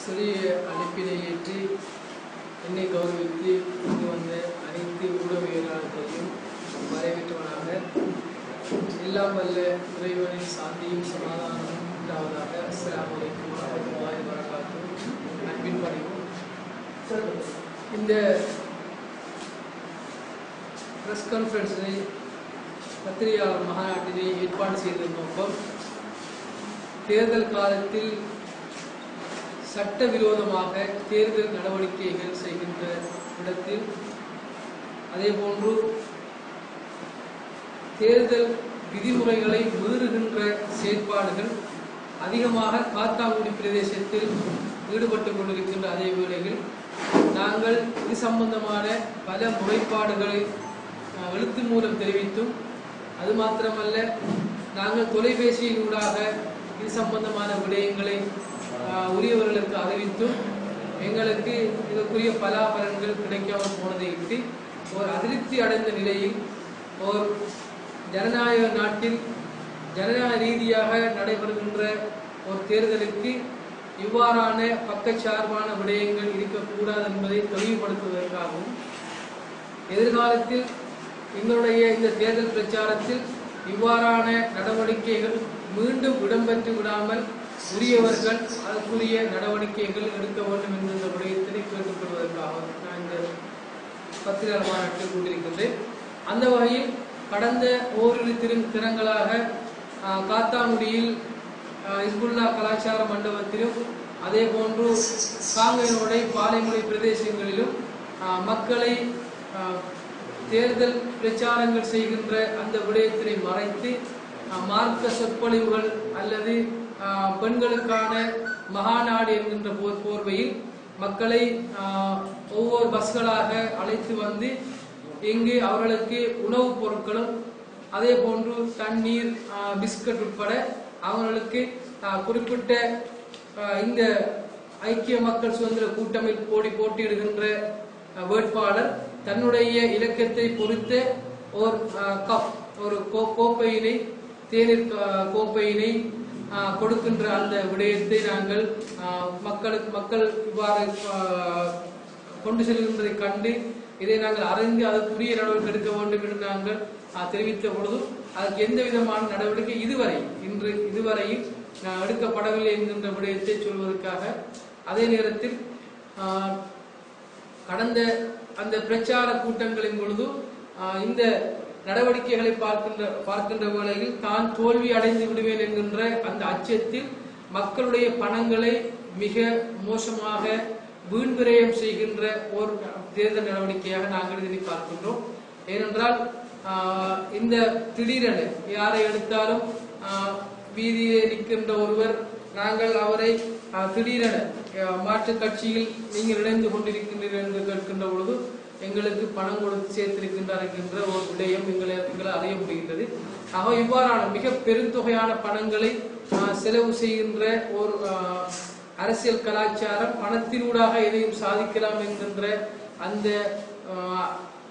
சிறிய அழைப்பினை ஏற்றி என்னை கௌரவித்து இங்கு வந்த அனைத்து ஊடகவியலாளர்களையும் வரவேற்றவனாக எல்லாம் வல்ல இறைவனின் சாந்தியும் சமாதானமும் உண்டாவதாக அஸ்ஸலாமு அலைக்கும் வரஹ்மத்துல்லாஹி வரகாத்து அன்பின் பணிவும் இந்த ப்ரெஸ் கான்ஃபரன்ஸினை பத்திரிகையாளர் மாநாட்டினை ஏற்பாடு செய்த நோக்கம் தேர்தல் காலத்தில் சட்டவிரோதமாக தேர்தல் நடவடிக்கைகள் செய்கின்ற இடத்தில் அதேபோன்று தேர்தல் விதிமுறைகளை மீறுகின்ற செயற்பாடுகள் அதிகமாக காத்தாங்குடி பிரதேசத்தில் ஈடுபட்டுக் கொண்டிருக்கின்ற அதே வேளையில் நாங்கள் இது சம்பந்தமான பல முறைப்பாடுகளை அஹ், எழுத்து மூலம் தெரிவித்தும் அது மாத்திரமல்ல நாங்கள் தொலைபேசியினூடாக இது சம்பந்தமான விடயங்களை அஹ், உரியவர்களுக்கு அறிவித்தும் எங்களுக்கு இதற்குரிய பலாபலன்கள் கிடைக்காமல் போனதை இட்டு ஒரு அதிருப்தி அடைந்த நிலையில் ஒரு ஜனநாயக நாட்டில் ஜனநாயக ரீதியாக நடைபெறுகின்ற ஒரு தேர்தலுக்கு இவ்வாறான பக்கச்சார்பான விடயங்கள் இருக்கக்கூடாது என்பதை தெளிவுபடுத்துவதற்காகவும் எதிர்காலத்தில் எங்களுடைய இந்த தேர்தல் பிரச்சாரத்தில் இவ்வாறான நடவடிக்கைகள் மீண்டும் இடம்பெற்று விடாமல் உரியவர்கள் அதற்குரிய நடவடிக்கைகள் எடுக்க வேண்டும் என்ற இந்த விடயத்தினை கேட்டுக்கொள்வதற்காக நான் இந்த பத்திரிகை மாநாட்டில் கொண்டிருக்கின்றேன் அந்த வகையில் கடந்த ஓரிரு திரு தினங்களாக ஆஹ், காத்தாங்குடியில் ஆஹ், இஸ்புல்லா கலாச்சார மண்டபத்திலும் அதே போன்று காங்கனோடை பாலைமலை பிரதேசங்களிலும் ஆஹ், மக்களை ஆஹ், தேர்தல் பிரச்சாரங்கள் செய்கின்ற அந்த விடயத்தினை மறைத்து ஆஹ், மார்க்க சொற்பொழிவுகள் அல்லது ஆஹ், பெண்களுக்கான மகாநாடு என்கின்ற போர் போர்வையில் மக்களை ஆஹ், ஒவ்வொரு பஸ்களாக அழைத்து வந்து இங்கு அவர்களுக்கு உணவுப் பொருட்களும் அதே போன்று தண்ணீர் ஆஹ், பிஸ்கட் உட்பட அவர்களுக்கு ஆஹ், குறிப்பிட்ட ஆஹ், இந்த ஐக்கிய மக்கள் சுதந்திர கூட்டமைப்பு போடி போட்டியிடுகின்ற ஆஹ், வேட்பாளர் தன்னுடைய இலக்கத்தை பொறுத்த ஒரு ஆஹ், கப் ஒரு கோ- கோப்பையினை தேநீர் கா- கோப்பையினை ஆஹ், கொடுக்கின்ற அந்த விடயத்தை நாங்கள் ஆஹ், மக்களுக்கு மக்கள் இவ்வாறு ஆஹ், கொண்டு செல்கின்றதை கண்டு இதை நாங்கள் அறிந்து அதற்குரிய நடவடிக்கை எடுக்க வேண்டும் என்று நாங்கள் ஆஹ், தெரிவித்த பொழுதும் அதற்கு எந்த விதமான நடவடிக்கை இதுவரை இன்று இதுவரையில் ஆஹ், எடுக்கப்படவில்லை என்கின்ற விடயத்தை சொல்வதற்காக அதே நேரத்தில் ஆஹ், கடந்த அந்த பிரச்சார கூட்டங்களின் பொழுது ஆஹ், இந்த நடவடிக்கைகளை பார்க்கின்ற பார்க்கின்ற வேளையில் தான் தோல்வி அடைந்து விடுவேன் என்கின்ற அந்த அச்சத்தில் மக்களுடைய பணங்களை மிக மோசமாக வீண்விரயம் செய்கின்ற ஒரு தேர்தல் நடவடிக்கையாக நாங்கள் இதனை பார்க்கின்றோம் ஏனென்றால் ஆஹ், இந்த திடீரென யாரை எடுத்தாலும் ஆஹ், வீதியிலே நிற்கின்ற ஒருவர் நாங்கள் அவரை ஆஹ், திடீரென ஆஹ், மாற்றுக் கட்சியில் நீங்கள் இணைந்து கொண்டிருக்கின்றீர்கள் என்று கேட்கின்ற பொழுது எங்களுக்கு பணம் கொடுத்து சேர்த்திருக்கின்றார் என்கின்ற ஒரு விடயம் எங்களை எங்களை அறிய முடிகின்றது ஆக இவ்வாறான மிக பெருந்தொகையான பணங்களை ஆஹ், செலவு செய்கின்ற ஒரு ஆஹ், அரசியல் கலாச்சாரம் பணத்தினூடாக எதையும் சாதிக்கலாம் என்கின்ற அந்த ஆஹ்,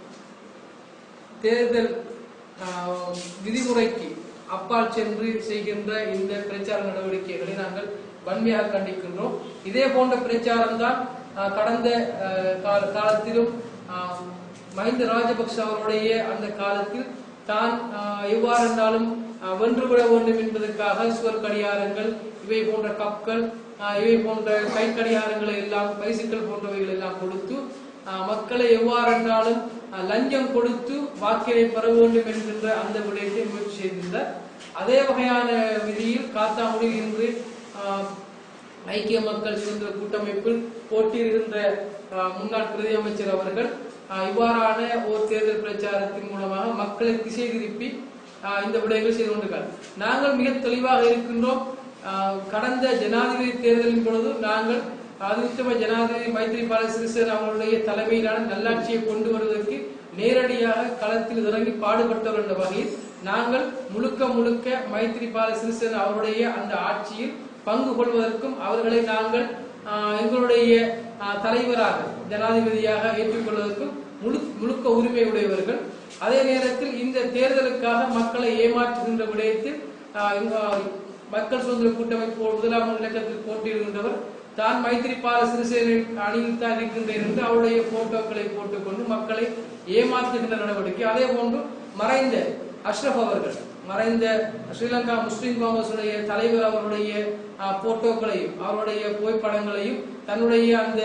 தேர்தல் ஆஹ், விதிமுறைக்கு அப்பால் சென்று செய்கின்ற இந்த பிரச்சார நடவடிக்கைகளை நாங்கள் வன்மையாக கண்டிக்கின்றோம் இதே போன்ற பிரச்சாரம் தான் கடந்த ஆஹ், கால- காலத்திலும் ஆஹ், மஹிந்த ராஜபக்ஷ அவருடைய அந்த காலத்தில் தான் ஆஹ், எவ்வாறு இருந்தாலும் ஆஹ், வென்றுவிட வேண்டும் என்பதற்காக சுவர் கடியாரங்கள் இவை போன்ற கப்கள் ஆஹ், இவை போன்ற கை கடியாரங்களை எல்லாம் பரிசுகள் போன்றவைகள் எல்லாம் கொடுத்து ஆஹ், மக்களை எவ்வாறு என்றாலும் ஆஹ், லஞ்சம் கொடுத்து வாக்கினை பெற வேண்டும் என்கின்ற அந்த விடயத்தை முயற்சி செய்திருந்தார் அதே வகையான விதியில் காத்தாங்குடியில் இன்று ஆஹ், ஐக்கிய மக்கள் சுதந்திர கூட்டமைப்பில் போட்டியிடுகின்ற ஆஹ், முன்னாள் பிரதி அமைச்சர் அவர்கள் ஆஹ், இவ்வாறான ஒரு தேர்தல் பிரச்சாரத்தின் மூலமாக மக்களை திசை திருப்பி ஆஹ், இந்த விடயங்கள் செய்து கொண்டிருக்கிறார் நாங்கள் மிக தெளிவாக இருக்கின்றோம் ஆஹ், கடந்த ஜனாதிபதி தேர்தலின் பொழுது நாங்கள் அதிருத்தம ஜனாதிபதி மைத்ரிபால சிறிசேன அவர்களுடைய தலைமையிலான நல்லாட்சியை கொண்டு வருவதற்கு நேரடியாக களத்தில் இறங்கி பாடுபட்டவர் என்ற வகையில் நாங்கள் முழுக்க முழுக்க மைத்ரிபால சிறிசேன அவருடைய அந்த ஆட்சியில் பங்கு கொள்வதற்கும் அவர்களை நாங்கள் ஆஹ், எங்களுடைய ஆஹ், தலைவராக ஜனாதிபதியாக ஏற்றுக்கொள்வதற்கும் முழு முழுக்க உரிமை உடையவர்கள் அதே நேரத்தில் இந்த தேர்தலுக்காக மக்களை ஏமாற்றுகின்ற விடயத்தில் ஆஹ், இங்க மக்கள் சுதந்திர கூட்டமைப்பு முதலாம் இலக்கத்தில் போட்டியிடுகின்றவர் தான் மைத்திரிபால சிறிசேன அணியில் தான் இருக்கின்றேன் என்று அவருடைய போட்டோக்களை போட்டுக்கொண்டு மக்களை ஏமாற்றுகின்ற நடவடிக்கை அதே போன்று மறைந்த அஷ்ரப் அவர்கள் மறைந்த ஸ்ரீலங்கா முஸ்லிம் காங்கிரசுடைய தலைவர் அவருடைய அஹ், போட்டோக்களையும் அவருடைய புகைப்படங்களையும் தன்னுடைய அந்த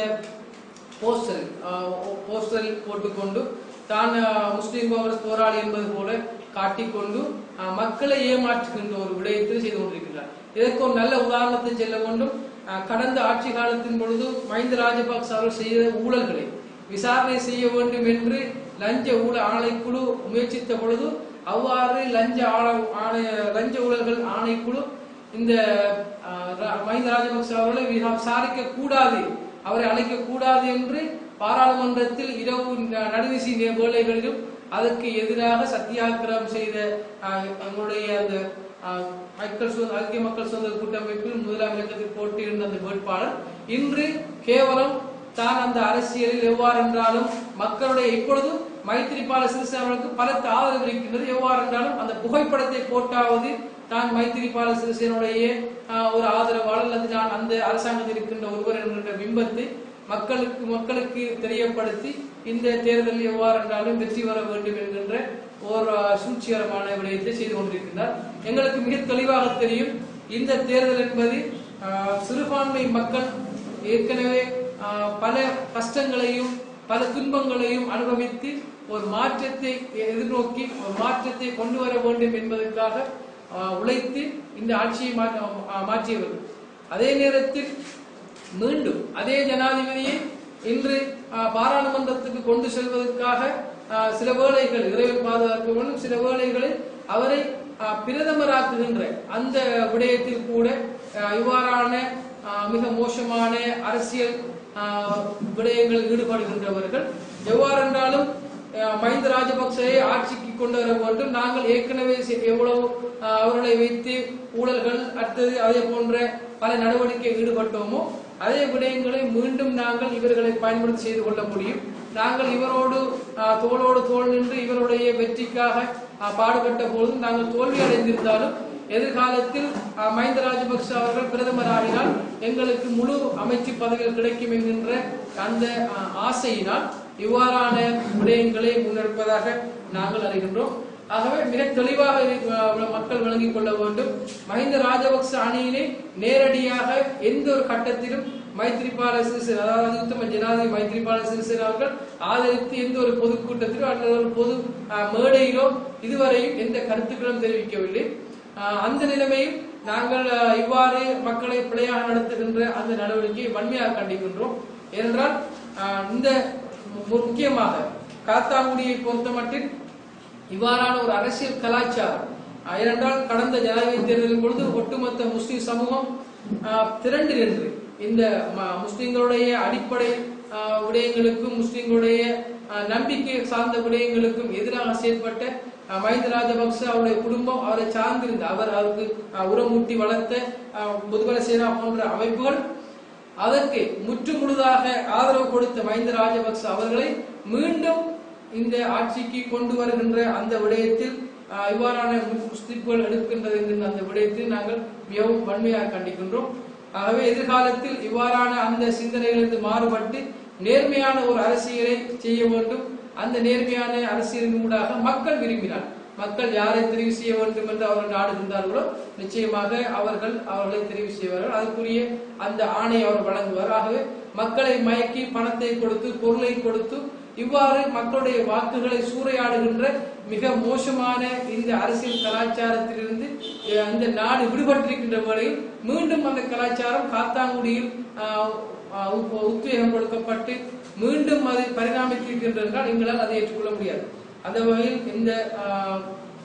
போஸ்டர் போஸ்டரில் போட்டுக்கொண்டு தான் அஹ், முஸ்லிம் காங்கிரஸ் போராளி என்பது போல காட்டிக்கொண்டு அஹ், மக்களை ஏமாற்றுகின்ற ஒரு விடயத்தில் செய்து கொண்டிருக்கிறார் இதற்கு ஒரு நல்ல உதாரணத்தை செல்ல வேண்டும் அஹ், கடந்த ஆட்சி காலத்தின் பொழுது மஹிந்த ராஜபக்ச அவர்கள் செய்த ஊழல்களை விசாரணை செய்ய வேண்டும் என்று லஞ்ச ஊழல் ஆணைக்குழு முயற்சித்த பொழுது அவ்வாறு லஞ்ச ஆணை ஆணை லஞ்ச ஊழல்கள் ஆணைக்குழு இந்த அஹ், ரா- மஹிந்த ராஜபக்ச அவர்களை விசா- விசாரிக்க கூடாது அவரை அழைக்க கூடாது என்று பாராளுமன்றத்தில் இரவு ந- நடுநிசி நே- வேளைகளிலும் அதற்கு எதிராக சத்தியாகிரகம் செய்த அஹ், எங்களுடைய அந்த அஹ், மக்கள் சுதந்திர ஐக்கிய மக்கள் சுதந்திர கூட்டமைப்பில் முதலாம் இலக்கத்தில் போட்டியிருந்த அந்த வேட்பாளர் இன்று கேவலம் தான் அந்த அரசியலில் எவ்வாறு என்றாலும் மக்களுடைய இப்பொழுது மைத்திரிபால சிறிசேன அவர்களுக்கு பலத்த ஆதரவு இருக்கின்றது எவ்வாறு என்றாலும் அந்த புகைப்படத்தை போட்டாவது தான் மைத்திரிபால சிறிசேனுடைய ஆஹ், ஒரு ஆதரவாளர் அல்லது நான் அந்த அரசாங்கத்தில் இருக்கின்ற ஒருவர் என்கின்ற பிம்பத்தை மக்களுக்கு மக்களுக்கு தெரியப்படுத்தி இந்த தேர்தலில் எவ்வாறு என்றாலும் வெற்றி பெற வேண்டும் என்கின்ற ஒரு ஆஹ், சூழ்ச்சிகரமான விடயத்தை செய்து கொண்டிருக்கின்றார் எங்களுக்கு மிக தெளிவாக தெரியும் இந்த தேர்தல் என்பது ஆஹ், சிறுபான்மை மக்கள் ஏற்கனவே ஆஹ், பல கஷ்டங்களையும் பல துன்பங்களையும் அனுபவித்து ஒரு மாற்றத்தை எதிர்நோக்கி ஒரு மாற்றத்தை கொண்டு வர வேண்டும் என்பதற்காக ஆஹ், உழைத்து இந்த ஆட்சியை மா- ஆஹ், மாற்றியவர்கள் அதே நேரத்தில் மீண்டும் அதே ஜனாதிபதியை இன்று ஆஹ், பாராளுமன்றத்துக்கு கொண்டு செல்வதற்காக ஆஹ், சில வேளைகள் இறைவன் பாதுகாக்க வேண்டும் சில வேளைகளில் அவரை ஆஹ், பிரதமராக்குகின்ற அந்த விடயத்தில் கூட ஆஹ், இவ்வாறான ஆஹ், மிக மோசமான அரசியல் ஆஹ், விடயங்களில் ஈடுபடுகின்றவர்கள் எவ்வாறென்றாலும் அஹ் மஹிந்த ராஜபக்சவை ஆட்சிக்கு கொண்டு வர வேண்டும் நாங்கள் ஏற்கனவே செ- எவ்வளவு அஹ், அவர்களை வைத்து ஊழல்கள் அடுத்தது அதே போன்ற பல நடவடிக்கை ஈடுபட்டோமோ அதே விடயங்களை மீண்டும் நாங்கள் இவர்களை பயன்படுத்தி செய்து கொள்ள முடியும் நாங்கள் இவரோடு அஹ், தோளோடு தோள் நின்று இவருடைய வெற்றிக்காக அஹ், பாடுபட்ட போதும் நாங்கள் தோல்வி அடைந்திருந்தாலும் எதிர்காலத்தில் அஹ், மஹிந்த ராஜபக்ச அவர்கள் பிரதமர் ஆகினால் எங்களுக்கு முழு அமைச்சு பதவிகள் கிடைக்கும் என்கின்ற அந்த அஹ், ஆசையினால் இவ்வாறான விடயங்களை முன்னெடுப்பதாக நாங்கள் அறிகின்றோம் ஆகவே மிக தெளிவாக இரு- அஹ், மக்கள் விளங்கிக் கொள்ள வேண்டும் மஹிந்த ராஜபக்ச அணியினை நேரடியாக எந்த ஒரு கட்டத்திலும் மைத்ரிபால சிறிசேன அதாவது உத்தம ஜனாதிபதி மைத்ரிபால சிறிசேன அவர்கள் ஆதரித்து எந்த ஒரு பொதுக்கூட்டத்திலோ அல்லது ஒரு பொது அஹ், மேடையிலோ இதுவரையும் எந்த கருத்துக்களும் தெரிவிக்கவில்லை ஆஹ் அந்த நிலைமையில் நாங்கள் ஆஹ், இவ்வாறு மக்களை பிழையாக நடத்துகின்ற அந்த நடவடிக்கையை வன்மையாக கண்டிக்கின்றோம் ஏனென்றால் ஆஹ், இந்த மு- முக்கியமாக காத்தாங்குடியை பொறுத்தமட்டில் இவ்வாறான ஒரு அரசியல் கலாச்சாரம் ஆஹ், ஏனென்றால் கடந்த ஜனாதிபதி தேர்தலின் பொழுது ஒட்டுமொத்த முஸ்லிம் சமூகம் ஆஹ், திரண்டு நின்று இந்த ம- முஸ்லிம்களுடைய அடிப்படை ஆஹ், விடயங்களுக்கும் முஸ்லிம்களுடைய ஆஹ், நம்பிக்கை சார்ந்த விடயங்களுக்கும் எதிராக செயல்பட்ட ஆஹ், மஹிந்த ராஜபக்ச அவருடைய குடும்பம் அவரை சார்ந்திருந்த அவர் அவருக்கு ஆஹ், உரமூட்டி வளர்த்த ஆஹ், முதுபல சேனா போன்ற அமைப்புகள் அதற்கு முற்று முழுதாக ஆதரவு கொடுத்த மஹிந்த ராஜபக்ச அவர்களை மீண்டும் இந்த ஆட்சிக்கு கொண்டு வருகின்ற அந்த விடயத்தில் ஆஹ், இவ்வாறான முஸ்லிம்கள் எடுக்கின்றது என்கின்ற அந்த விடயத்தில் நாங்கள் மிகவும் வன்மையாக கண்டிக்கின்றோம் ஆகவே எதிர்காலத்தில் இவ்வாறான அந்த சிந்தனைகளிலிருந்து மாறுபட்டு நேர்மையான ஒரு அரசியலை செய்ய வேண்டும் அந்த நேர்மையான அரசியலின் ஊடாக மக்கள் விரும்பினார் மக்கள் யாரை தெரிவு செய்ய வேண்டும் என்று அவர்கள் நாடுகின்றார்களோ நிச்சயமாக அவர்கள் அவர்களை தெரிவு செய்வார்கள் அதற்குரிய அந்த ஆணை அவர் வழங்குவார் ஆகவே மக்களை மயக்கி பணத்தை கொடுத்து பொருளை கொடுத்து இவ்வாறு மக்களுடைய வாக்குகளை சூறையாடுகின்ற மிக மோசமான இந்த அரசியல் கலாச்சாரத்திலிருந்து அஹ், இந்த நாடு விடுபட்டிருக்கின்ற வேளையில் மீண்டும் அந்த கலாச்சாரம் காத்தாங்குடியில் ஆஹ், ஆஹ், உத்- உத்வேகம் கொடுக்கப்பட்டு மீண்டும் அது பரிணாமித்திருக்கின்றது என்றால் எங்களால் அதை ஏற்றுக்கொள்ள முடியாது அந்த வகையில் இந்த ஆஹ்,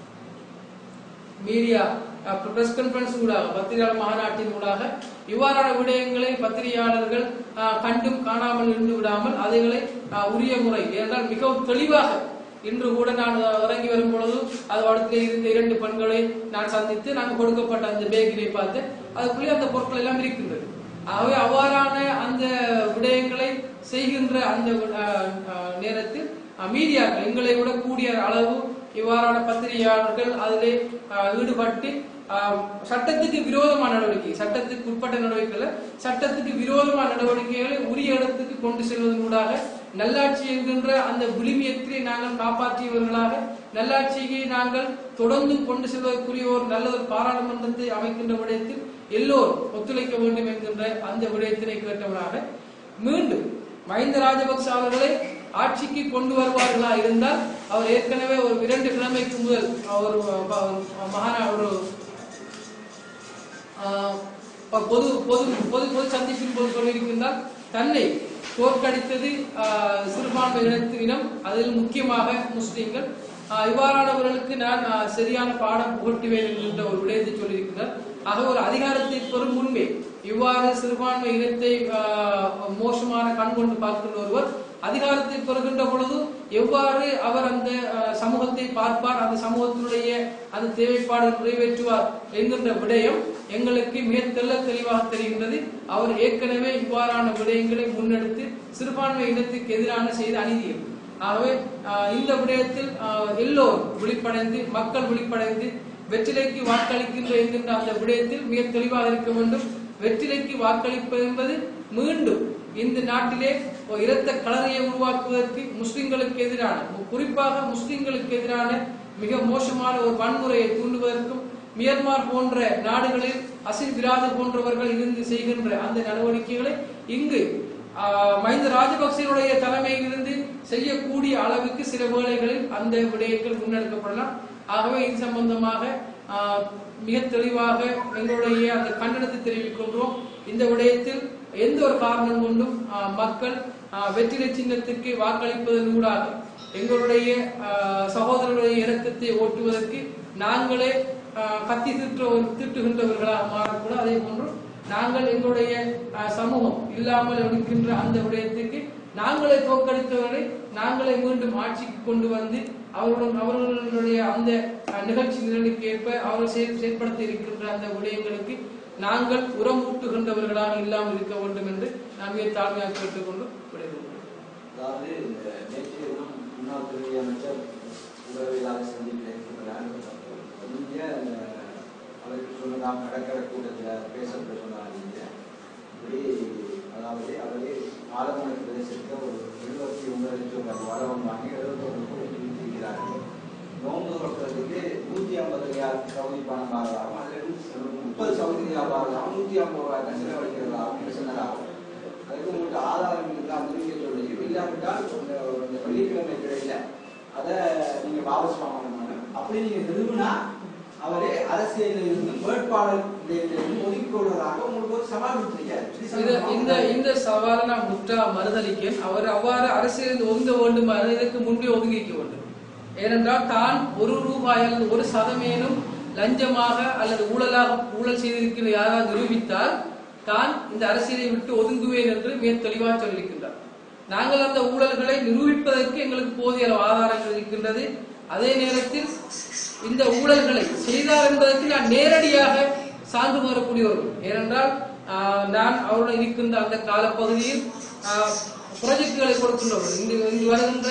மீடியா பிரஸ் கான்பரன்ஸ் ஊடாக பத்திரிகையாளர் மாநாட்டின் ஊடாக இவ்வாறான விடயங்களை பத்திரிகையாளர்கள் ஆஹ், கண்டும் காணாமல் இருந்து விடாமல் அதைகளை ஆஹ், உரிய முறை ஏனென்றால் மிகவும் தெளிவாக இன்று கூட நான் இறங்கி வரும் பொழுது அது இடத்துல இருந்த இரண்டு பெண்களை நான் சந்தித்து நாங்கள் கொடுக்கப்பட்ட அந்த பேக்கினை பார்த்து அதுக்குள்ளே அந்த பொருட்கள் எல்லாம் இருக்கின்றது ஆகவே அவ்வாறான அந்த விடயங்களை செய்கின்ற அந்த ஆஹ், ஆஹ், நேரத்தில் ஆஹ், மீடியாக்கள் எங்களை விட கூடிய அளவு இவ்வாறான பத்திரிகையாளர்கள் அதிலே ஆஹ், ஈடுபட்டு ஆஹ், சட்டத்துக்கு விரோதமான நடவடிக்கை சட்டத்துக்கு சட்டத்துக்கு உட்பட்ட நடவடிக்கைகளை சட்டத்துக்கு விரோதமான நடவடிக்கைகளை உரிய இடத்துக்கு கொண்டு செல்வதனூடாக நல்லாட்சி என்கின்ற அந்த விளிமியத்தை நாங்கள் காப்பாற்றியவர்களாக நல்லாட்சியை நாங்கள் தொடர்ந்து கொண்டு செல்வதற்குரிய ஒரு நல்ல ஒரு பாராளுமன்றத்தை அமைக்கின்ற விடயத்தில் எல்லோரும் ஒத்துழைக்க வேண்டும் என்கின்ற அந்த விடயத்தினை கேட்டவராக மீண்டும் மஹிந்த ராஜபக்ச அவர்களை ஆட்சிக்கு கொண்டு வருவார்களா இருந்தால் அவர் ஏற்கனவே ஒரு இரண்டு கிழமைக்கு முதல் ஒரு மகானா ஒரு ஆஹ், பொது பொது பொது பொது சந்திப்பின் போது சொல்லியிருக்கின்றால் தன்னை தோற்கடித்தது ஆஹ், சிறுபான்மை இனத்து இனம் அதில் முக்கியமாக முஸ்லிம்கள் ஆஹ், இவ்வாறானவர்களுக்கு நான் ஆஹ், சரியான பாடம் புகட்டுவேன் என்கின்ற ஒரு விடயத்தை சொல்லியிருக்கிறார் ஆக ஒரு அதிகாரத்தை பெறும் முன்பே இவ்வாறு சிறுபான்மை இனத்தை ஆஹ், மோசமான கண் கொண்டு பார்க்கின்ற ஒருவர் அதிகாரத்தை பெறுகின்ற பொழுது எவ்வாறு அவர் அந்த அஹ், சமூகத்தை பார்ப்பார் அந்த சமூகத்தினுடைய அந்த தேவைப்பாடு நிறைவேற்றுவார் என்கின்ற விடயம் எங்களுக்கு மிக தெல்ல தெளிவாக தெரிகின்றது அவர் ஏற்கனவே இவ்வாறான விடயங்களை முன்னெடுத்து சிறுபான்மை இனத்துக்கு எதிரான செய்த அநீதியம் ஆகவே அஹ், இந்த விடயத்தில் அஹ், எல்லோரும் விழிப்படைந்து மக்கள் விழிப்படைந்து வெற்றிலைக்கு வாக்களிக்கின்ற என்கின்ற அந்த விடயத்தில் மிக தெளிவாக இருக்க வேண்டும் வெற்றிலைக்கு வாக்களிப்பது என்பது மீண்டும் இந்த நாட்டிலே ஒரு இரத்த கலரையை உருவாக்குவதற்கு முஸ்லிம்களுக்கு எதிரான குறிப்பாக முஸ்லிம்களுக்கு எதிரான மிக மோசமான ஒரு வன்முறையை தூண்டுவதற்கும் மியான்மர் போன்ற நாடுகளில் அசின் விராது போன்றவர்கள் இருந்து செய்கின்ற அந்த நடவடிக்கைகளை இங்கு ஆஹ், மஹிந்த ராஜபக்சேனுடைய தலைமையிலிருந்து செய்யக்கூடிய அளவுக்கு சில வேளைகளில் அந்த விடயங்கள் முன்னெடுக்கப்படலாம் ஆகவே இது சம்பந்தமாக ஆஹ், மிக தெளிவாக எங்களுடைய அந்த கண்டனத்தை தெரிவிக்கின்றோம் இந்த விடயத்தில் எந்த ஒரு காரணம் கொண்டும் ஆஹ், மக்கள் ஆஹ், வெற்றிலை சின்னத்திற்கு வாக்களிப்பதன் ஊடாக எங்களுடைய ஆஹ், சகோதரர்களுடைய இறக்கத்தை ஓட்டுவதற்கு நாங்களே ஆஹ், கத்தி திட்டு திட்டுகின்றவர்களாக மாறக்கூடாது அதே போன்று நாங்கள் எங்களுடைய ஆஹ், சமூகம் இல்லாமல் இருக்கின்ற அந்த விடயத்துக்கு நாங்களே தோற்கடித்தவர்களை நாங்களே மீண்டும் ஆட்சிக்கு கொண்டு வந்து அவர்களுடன் அவர்களுடைய அந்த அஹ், நிகழ்ச்சி நிரலுக்கு ஏற்ப அவர்கள் செயல் செயல்படுத்த இருக்கின்ற அந்த விடயங்களுக்கு நாங்கள் உரம் ஊட்டுகின்றவர்களாக இல்லாமல் இருக்க வேண்டும் என்று நான் மிக தாழ்மையாக கேட்டுக்கொண்டு விடைபெறுகிறேன் அதாவது இந்த நேற்றைய தினம் முன்னாள் துணை அமைச்சர் உறவியலாளர் சந்திப்பில் இருக்கிறார் நீங்க அந்த அவருக்கு சொன்னதாம் கடற்கரை கூட்டத்தில் பேசப்பட்டு சொன்னாங்க நீங்க இப்படி அதாவது அவரே ஆலமலை பிரதேசத்தில் ஒரு எழுபத்தி ஒன்பது லட்சம் வளம் வாங்கி எழுபத்தொன்று கோடி இருக்கிறார்கள் நோன்பு கொடுக்கறதுக்கு நூற்றி ஐம்பது ரியால் சவுதி பணம் பாரதாகும் அதில் முப்பது சவுதி ரியால் பாரதாகும் நூற்றி ஐம்பது ரூபாய் செலவழிக்கிறதாகும் என்று சொன்னதாகும் அதுக்கு உங்களுக்கு ஆதாரம் இருந்தால் முடிக்க சொல்லி இல்லாவிட்டால் இந்த இந்த வெள்ளிக்கிழமை கிடையில அதை நீங்க வாபஸ் வாங்கணும் அப்படி நீங்க நிறுவனா அவரே அரசியலில் இருந்து வேட்பாளர் இருந்து ஒதுக்கி கொள்வதாக உங்களுக்கு ஒரு சவால் விட்டுருக்காரு இது இந்த இந்த சவாலை நான் முற்றா மறுதளிக்கேன் அவர் அவ்வாறு அரசியலில் ஒதுங்க வேண்டும் அது இதற்கு முன்பே ஒதுங்கிக்க வேண்டும் ஏனென்றால் தான் ஒரு ரூபாய் அல்லது ஒரு சதமேனும் லஞ்சமாக அல்லது ஊழலாக ஊழல் செய்திருக்கிற யாராவது நிரூபித்தால் தான் இந்த அரசியலை விட்டு ஒதுங்குவேன் என்று மிக தெளிவாக சொல்லியிருக்கின்றார் நாங்கள் அந்த ஊழல்களை நிரூபிப்பதற்கு எங்களுக்கு போதிய அளவு ஆதாரங்கள் இருக்கின்றது அதே நேரத்தில் இந்த ஊழல்களை செய்தார் என்பதற்கு நான் நேரடியாக சான்று கூறக்கூடியவர்கள் ஏனென்றால் ஆஹ், நான் அவருடன் இருக்கின்ற அந்த காலப்பகுதியில் ஆஹ், ப்ராஜெக்டுகளை கொடுக்கின்றவர்கள் இங்கு இங்கு வருகின்ற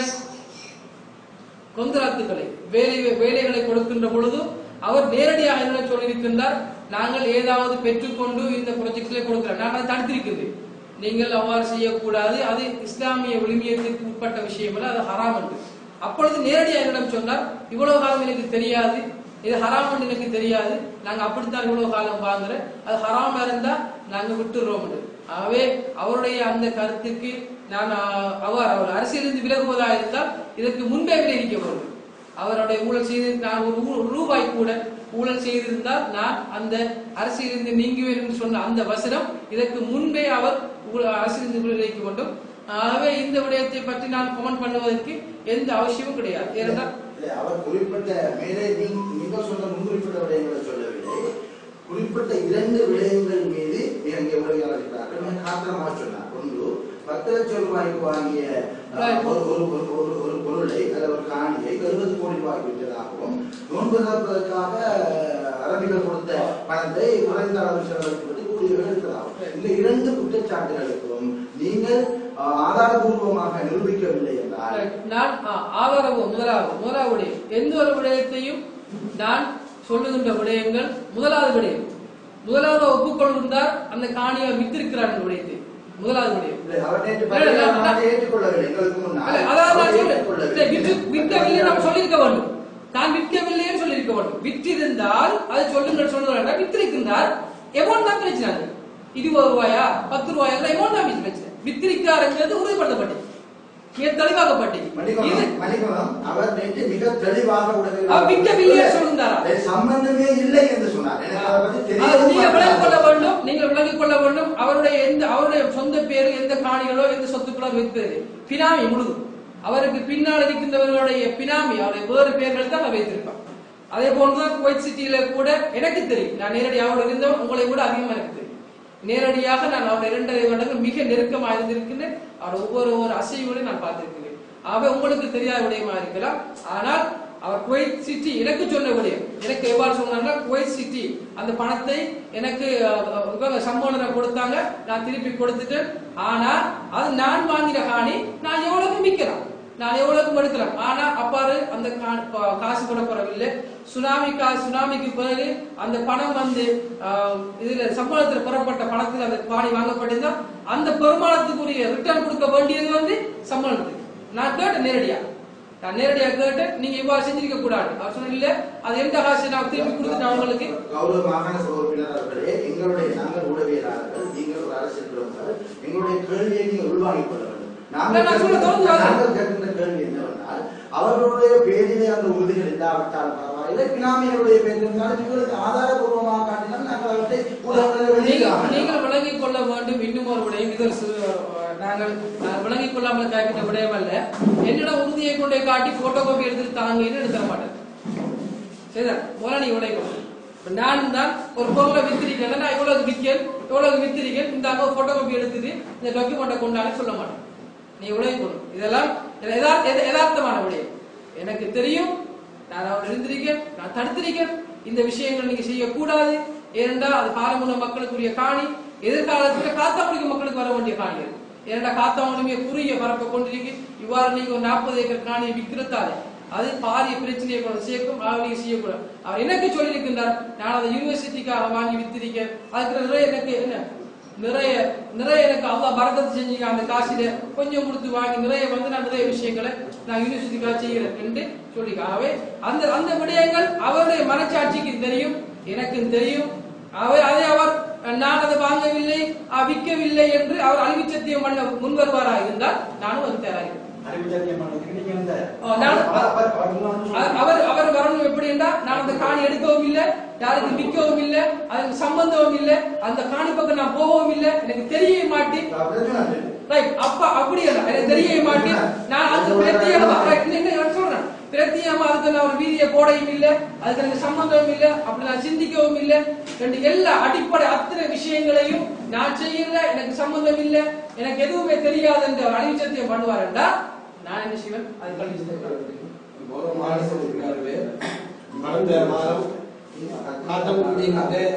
கொந்தராத்துக்களை வேலை வேலைகளை கொடுக்கின்ற பொழுது அவர் நேரடியாக என்ன சொல்லியிருக்கின்றார் நாங்கள் ஏதாவது பெற்றுக்கொண்டு இந்த ப்ராஜெக்ட்ல கொடுக்கிறோம் நான் அதை தடுத்திருக்கின்றேன் நீங்கள் அவ்வாறு செய்யக்கூடாது அது இஸ்லாமிய விழுமியத்திற்கு உட்பட்ட விஷயம் அல்ல அது ஹராம் என்று அப்பொழுது நேரடியாக என்னிடம் சொன்னார் இவ்வளவு காலம் எனக்கு தெரியாது இது ஹராம் என்று எனக்கு தெரியாது நாங்க அப்படித்தான் இவ்வளவு காலம் வாங்குற அது ஹராமா இருந்தா நாங்க விட்டுறோம் என்று. ஆகவே அவருடைய அந்த கருத்துக்கு நான் ஆஹ், அவர் அவர் அரசியலிருந்து விலகுவதா இருந்தால் இதற்கு முன்பே விலகிக்க வேண்டும் அவருடைய ஊழல் செய்து நான் ஒரு ஊ- ரூபாய் கூட ஊழல் செய்திருந்தால் நான் அந்த அரசியலிருந்து நீங்குவேன் என்று சொன்ன அந்த வசனம் இதற்கு முன்பே அவர் ஊழ- அரசியலிருந்து விலகிக்க வேண்டும் ஆகவே இந்த விடயத்தை பற்றி நான் கமெண்ட் பண்ணுவதற்கு எந்த அவசியமும் கிடையாது ஏனென்றால் இல்லை, அவர் குறிப்பிட்ட மேலே நீ- நீங்கள் சொன்ன முன்குறிப்பிட்ட விடயங்களை சொல்லவில்லை குறிப்பிட்ட இரண்டு விடயங்கள் மீது இங்கே உரையாளர் இருக்கிறார்கள் மிக காத்திரமாக சொன்னார் ஒன்று பத்து லட்சம் ரூபாய்க்கு வாங்கிய அஹ், ஒரு ஒரு ஒரு ஒரு ஒரு பொருளை அல்லது ஒரு காணியை எழுபது கோடி ரூபாய்க்கு விற்றதாகவும் நோன்பு திறப்பதற்காக அஹ், அரபிகள் கொடுத்த பணத்தை குறைந்த அளவு செலவழிப்பது கூலியர்கள் இருக்கிறதாகும் இந்த இரண்டு குற்றச்சாட்டுகளுக்கும் நீங்கள் அஹ், ஆதாரபூர்வமாக நிரூபிக்கவில்லை என்றால் நான் ஆ, ஆதரவு முதலாவது முதலாவது விடயம் எந்த ஒரு விடயத்தையும் நான் சொல்லுகின்ற விடயங்கள் முதலாவது விடயம் முதலாவது ஒப்புக்கொள்கின்றார் அந்த காணியை வித்திருக்கிறார் என்று விடயத்தை முதலாவது விடயம் இல்லை, அவர் நேற்று இல்ல, இல்ல, பத்திரிகை இல்ல. மாநாட்டை ஏற்றுக்கொள்ளவில்லை எங்களுக்கு முன்னால். அல்ல, அதாவது நான் அவர் சொல்றேன். ஏற்றுக்கொள்ளவில்லை. இல்லை, விற்று- விற்கவில்லை நாம் சொல்லியிருக்க வேண்டும் நான் விற்கவில்லைன்னு சொல்லியிருக்க வேண்டும் விற்றிருந்தால் அதை சொல்லுங்கள் சொல்லுங்கள் வித்திருக்கின்றார் எமௌண்ட் தான் பிரச்சனை இருபது ரூபாயா பத்து ரூபாயா எமௌண்ட் தான் பிரச்சனை வித்திருக்காருங்கிறது உறுதிப்படுத்தப்பட்டது மிக தெளிவாக்கப்பட்டது இது மன்னிக்கணும், மன்னிக்கணும். அவர் நேற்று மிக தெளிவாக உடனே- அவர் விற்கவில்லை சொல்லுந்தாரா? அது சம்பந்தமே இல்லை என்று சொன்னார் எனக்கு அதை பற்றி அதை தெரியவும் நீங்க விளங்கிக் கொள்ள மாட்டார். வேண்டும் நீங்கள் விளங்கிக் கொள்ள வேண்டும் அவருடைய எந்த அவருடைய சொந்த பேரு எந்த காணிகளோ எந்த சொத்துக்களோ வைத்து பினாமி முழுதும் அவருக்கு பின்னால் இருக்கின்றவர்களுடைய பினாமி அவருடைய வேறு பேர்கள் தான் அவர் வைத்திருப்பார் அதே போன்றுதான் குவைத் சிட்டியில கூட எனக்கு தெரியும் நான் நேரடியாக அவரோட இருந்தவன் உங்களை விட அதிகமா எனக்கு தெரியும் நேரடியாக நான் அவருடைய இரண்டரை வருடங்கள் மிக நெருக்கமாக இருந்திருக்கின்றேன் அவர் ஒவ்வொரு ஒரு அசைவுகளையும் நான் பார்த்திருக்கிறேன் ஆகவே உங்களுக்கு தெரியாத விடயமா இருக்கலாம் ஆனால் அவர் குவைத் சிட்டி எனக்கு சொன்ன விடயம் எனக்கு எவ்வாறு சொன்னாங்கன்னா குவைத் சிட்டி அந்த பணத்தை எனக்கு அஹ், அஹ், இவங்க சம்பளம் கொடுத்தாங்க நான் திருப்பி கொடுத்துட்டேன் ஆனா அது நான் வாங்கின காணி நான் எவ்வளவு விற்கிறேன் நான் எவ்வளவு எடுக்கலாம் ஆனா அப்பாரு அந்த கா- ப- காசு கொடுப்பறவில்லை சுனாமி காசு சுனாமிக்கு பிறகு அந்த பணம் வந்து ஆஹ், இதுல சம்பளத்தில் பெறப்பட்ட பணத்தில் அந்த பாடி வாங்கப்பட்டிருந்தா அந்த பெருமானத்துக்குரிய ரிட்டர்ன் கொடுக்க வேண்டியது வந்து சம்பளத்துக்கு நான் கேட்டேன் நேரடியா நான் நேரடியா கேட்டேன் நீங்க இவ்வாறு செஞ்சிருக்க கூடாது அவர் சொன்ன இல்ல அது எந்த காசு நான் திருப்பி கொடுத்துட்டேன் அவங்களுக்கு கௌரவ மாகாண சபை உறுப்பினர் அவர்களே எங்களுடைய நாங்கள் ஊடகவியலாளர்கள் நீங்கள் ஒரு அரசியல் பிரமுகர் எங்களுடைய கேள்வியை நீங்கள் உள்வாங்கிக் கொள்ள வேண்டும் நாங்கள் நான் சொல்ல கேட்கின்ற- தோணுது அது. நாங்கள் கேட்கின்ற கேள்வி என்னவென்றால் அவர்களுடைய பேரிலே அந்த உறுதிகள் இல்லாவிட்டால் பரவாயில்லை பினாமியருடைய பேர் இருந்தாலும் எங்களுக்கு ஆதாரபூர்வமாக காட்டினால் நாங்கள் அவற்றை ஊடகங்களில் நீங்கள் வெளியிடலாம் நீங்கள் விளங்கிக் கொள்ள வேண்டும் இன்னும் ஒரு விடயம் இது ஒரு சிறு, அஹ், நாங்கள் நான் விளங்கிக் கொள்ளாமல் கேட்கின்ற விடயம் அல்ல என்னிடம் உறுதியை கொண்டே காட்டி போட்டோ காப்பி எடுத்து தாங்கன்னு எடுத்து தர மாட்டேன் சரிதான் போல நீ உழைக்கணும் இப்ப நான் தான் ஒரு பொருளை வித்திரிக்கல நான் இவ்வளவு விற்கல் இவ்வளவு வித்திரிக்கல் இந்த போட்டோ காப்பி எடுத்துட்டு இந்த டாக்குமெண்ட்டை கொண்டான்னு சொல்ல மாட்டேன் நீ உழைக்கணும் இதெல்லாம் யதா- யத- யதார்த்தமான விடயம் எனக்கு தெரியும் நான் அவர் இருந்திருக்கேன் நான் தடுத்திருக்கேன் இந்த விஷயங்கள் நீங்க செய்யக்கூடாது ஏனென்றால் அது பாரம்பரிய மக்களுக்குரிய காணி எதிர்காலத்தில் காத்தாமொழிக்கு மக்களுக்கு வர வேண்டிய காணிகள் ஏனென்றா காத்தாமொழிமே குறுகிய பரப்ப கொண்டிருக்கு இவ்வாறு நீங்க ஒரு நாற்பது ஏக்கர் காணியை விற்கிறதாலே அது பாரிய பிரச்சனையை கொண்டு சேர்க்கும் ஆக நீங்க செய்யக்கூடாது அவர் எனக்கு சொல்லியிருக்கின்றார் நான் அதை யூனிவர்சிட்டிக்காக வாங்கி வித்திருக்கேன் அதுக்கு நிறைய எனக்கு என்ன நிறைய நிறைய எனக்கு அல்லாஹ் பரக்கத்து செஞ்சீங்க அந்த காசில கொஞ்சம் கொடுத்து வாங்கி நிறைய வந்து நான் நிறைய விஷயங்களை நான் யூனிவர்சிட்டிக்காக செய்கிறேன் என்று சொல்லி ஆகவே அந்த அந்த விடயங்கள் அவருடைய மனச்சாட்சிக்கு தெரியும் எனக்கும் தெரியும் அவர் அதை அவர் நான் அதை வாங்கவில்லை அஹ், விற்கவில்லை என்று அவர் அழிவு சத்தியம் பண்ண முன்வருவாராக இருந்தால் நானும் அது தயாராகிறேன் அறிவுஜாத்தியம் பண்ணதுக்கு நீங்க இந்த ஆ, நான்- அவர்- அவர்- அவர் இன்னொன்னு அ- அவர் அவர் வரணும் எப்படி என்றால் நான் அந்த காணி எடுக்கவும் இல்லை யாருக்கு விற்கவும் இல்லை அதுக்கு சம்பந்தமும் இல்லை அந்த காணி பக்கம் நான் போகவும் இல்லை எனக்கு தெரிய மாட்டி பிரச்சனை இல்லை. ரைட் அப்ப அப்படி இல்ல எனக்கு தெரிய மாட்டி நான் அதுக்கு பிரத்யேகமா right, இன்னும் இன்னும் நான் சொல்றேன் பிரத்யேகமா அதுக்கு நான் ஒரு வீதியை போடையும் இல்லை அதுக்கு எனக்கு சம்பந்தமும் இல்லை அப்படி நான் சிந்திக்கவும் இல்லை ரெண்டு எல்லா அடிப்படை அத்தனை விஷயங்களையும் நான் செய்யல எனக்கு சம்பந்தம் இல்லை எனக்கு எதுவுமே தெரியாது என்ற அழிச்சத்தியம் பண்ணுவாருண்டா நான் என்ன செய்வேன் அது கல்வி கௌரவ மாநில உறுப்பினர்களே கடந்த மாதம் காத்தங்குடி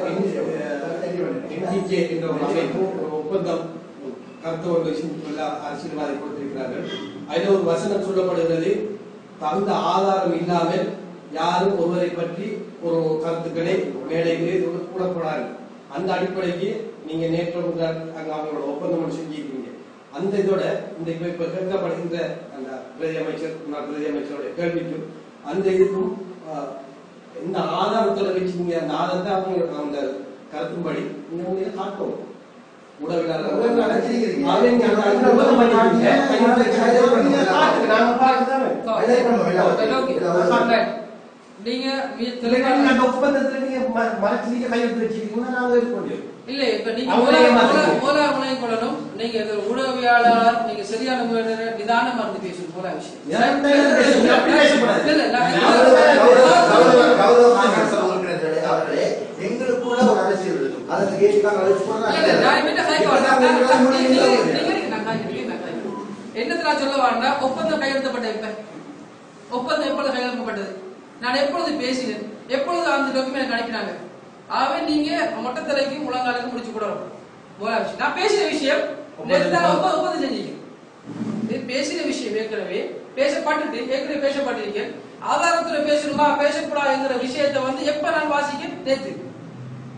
என்டிகே என்ற ஒரு அமைப்பு ஒரு ஒப்பந்தம் கருத்து ஒரு விஷயம் அரசியல்வாதி கொடுத்திருக்கிறார்கள் அதில் ஒரு வசனம் சொல்லப்படுகிறது தகுந்த ஆதாரம் இல்லாமல் யாரும் ஒருவரை பற்றி ஒரு கருத்துக்களை மேடைகளே கூடப்படாது அந்த அடிப்படைக்கு நீங்க நேற்று முதல் அங்க அவங்களோட ஒப்பந்தம் செஞ்சிருக்கீங்க அந்த இதோட இந்த இப்ப இப்ப கேட்கப்படுகின்ற அந்த பிரதி அமைச்சர் முன்னாள் பிரதி அமைச்சருடைய கேள்விக்கும் அந்த இதுக்கும் ஆஹ், இந்த ஆதாரத்துல வச்சு நீங்க அந்த ஆதாரத்தை அவங்க அந்த கருத்தும்படி நீங்க உங்களை காட்டணும் உடல்ல அடைச்சிருக்கிறீங்க. அவங்க அந்த அந்த ஒப்பந்தம் பண்ணிருக்கீங்க. நீங்க காட்டுங்க. நாங்க பார்க்கதானே. highlight பண்ணுவோம், highlight. Okay. இதை வந்து- நீங்க மிக இல்லைன்னா தெளிவான நீங்க அந்த ஒப்பந்தத்துல நீங்க ம- மறைச்சு நீங்க கையெழுத்து வச்சிருக்கீங்கன்னா நாங்க இருக்க முடியும் இல்ல இப்ப நீங்க அவங்களே மூலா- ஏமாத்துறீங்க. மூலா- மூலா உணவு கொள்ளணும் நீங்க இது உணவியாளர் நீங்க சரியான முறையில நிதானமா இருந்து பேசணும் போல விஷயம் ஏன் பேசணும்? அப்படி பேசக்கூடாது. இல்ல, இல்ல, நான் கௌரவ- கௌரவ- கௌரவ- இல்ல, கௌரவ மாகாண சபை உறுப்பினர்களே, அவர்களே, எங்களுக்குள்ள ஒரு அரசியல் இருக்கும் அதற்கு ஏற்றுக்காங்க அழைச்சு போனா இல்ல, நான் இப்ப என்ன இப்ப கைக்கு வரேன். நாங்க நான் இருக்கிற நீங்க- முடிவு நீங்க- இல்லை. நீங்க இருங்க, நான் காய்க்கிறேன், நீங்க நான் காய்க்கிறேன். என்னத்துல நான் சொல்ல வரேன்னா ஒப்பந்தம் கையெழுத்தப்பட்ட இப்ப ஒப்பந்தம் எப்பொழுது கையெழுத்தப்பட்டது நான் எப்பொழுது பேசினேன் எப்பொழுது அந்த டாக்குமெண்ட் அனுப்பினாங்க ஆகவே நீங்க மொட்டத்தலைக்கு முழங்காலுக்கு முடிச்சு கூட போல விஷயம் நான் பேசின விஷயம் நேத்து தான் ஒப்ப- ஒப்பந்தம் செஞ்சீங்க இது பேசின விஷயம் ஏற்கனவே பேசப்பட்டுட்டு ஏற்கனவே பேசப்பட்டிருக்கேன் ஆதாரத்துல பேசணுமா பேசக்கூடாதுங்கிற விஷயத்தை வந்து எப்ப நான் வாசிக்க நேத்து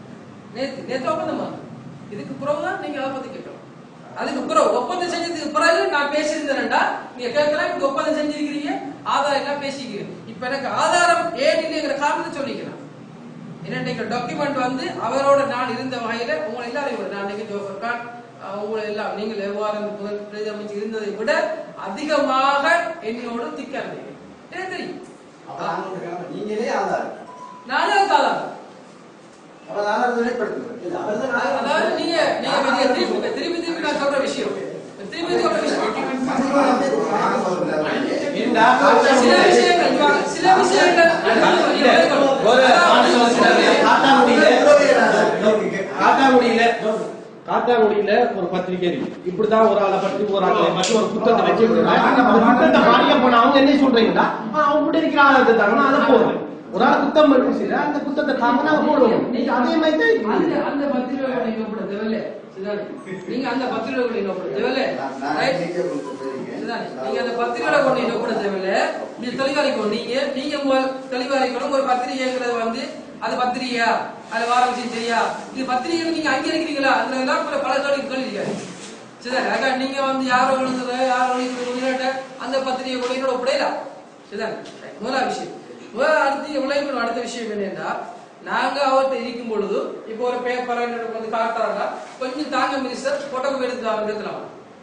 நேத்து நேத்து ஒப்பந்தமா இதுக்கு பிறகு தான் நீங்க அதை பத்தி கேட்கலாம் அதுக்கு பிறகு ஒப்பந்தம் செஞ்சதுக்கு பிறகு நான் பேசியிருந்தேன்டா நீங்க கேட்கலாம் இப்ப ஒப்பந்தம் செஞ்சிருக்கிறீங்க ஆதாரம் எல்லாம் பேசிக்கிறீங்க இப்ப எனக்கு ஆதாரம் ஏன் இல்லைங்கிற காரணத்தை சொல்லிக்கிறேன் என்னென்னைக்கு டாக்குமெண்ட் வந்து அவரோட நான் இருந்த வகையில உங்களை எல்லாரையும் விட, நான் இன்னைக்கு ஜோஃபர் கான் அஹ், உங்களை எல்லாம் நீங்கள் எவ்வாறு முதல் பிரதி அமைச்சர் இருந்ததை விட அதிகமாக என்னோட திக்கா இருந்தீங்க எனக்கு தெரியும் அப்ப நாங்க ஒரு கிழமை நீங்களே ஆதாரம் நானே அதுக்கு ஆதாரம் அப்ப ஆதாரத்தை வெளிப்படுத்துங்க இல்ல அவர்தான் ஆதாரம். அதாவது நீங்க நீங்க நீங்க திருப்பி திருப்பி திருப்பி நான் சொல்ற விஷயம் திருப்பி சொல்ற விஷயம் மன்னிப்பா வந்து நாங்க சொல்றோம். ஏண்டா, சில விஷயங்கள் இங்க வாங்க, சில விஷயங்கள் ஒரு காட்டாங்குடியில காட்டாங்குடியில காட்டாங்குடியில ஒரு பத்திரிகை இருக்கு இப்படிதான் ஒரு ஆளை பற்றி ஒரு ஆளை பற்றி ஒரு புத்தகத்தை வச்சு அந்த புத்தகத்தை மாறிய போன அவங்க என்ன சொல்றீங்கன்னா அவங்க கூட இருக்கிற ஆளை தாங்க அதை போடுறேன் ஒரு ஆள் புத்தகம் இருக்கு சில அந்த புத்தகத்தை தாங்க நாங்க போடுவோம் நீங்க அதே மாதிரி தான் அந்த இருக்குது. அந்த பத்திரிகை நீங்க போட தேவையில்ல சரிதானே? நீங்க அந்த பத்திரிகை நீங்க போட தேவையில்ல நான் நான் ரைட் நீங்க கொடுத்த சரிங்க. சரிதானே? நீங்க அந்த பத்திரிகை கொண்டு என்ன கூட தேவையில்ல நீங்க தெளிவாரிக்கணும் நீங்க நீங்க முதல் தெளிவாரிக்கணும் ஒரு பத்திரிகைங்கிறது வந்து அது பத்திரிகையா அது வார விஷயம் சரியா இது பத்திரிகை நீங்க அங்க இருக்கிறீங்களா அதுல எல்லாம் பல பல கேள்வி கேள்வி சரிதானே அக்கா நீங்க வந்து யாரோ விழுந்தது யாரோ விழுந்த அந்த பத்திரிகை கூட என்னோட ஒப்படையலாம் சரிதானே ரைட். முதலாவது விஷயம் முதல் அடுத்த விளைவு அடுத்த விஷயம் என்னன்னா நாங்க அவர்கிட்ட இருக்கும் பொழுது இப்போ ஒரு பேப்பர் வந்து காட்டுறாங்க கொஞ்சம் தாங்க மினிஸ்டர் போட்டோ எடுத்து எடுத்துலாம்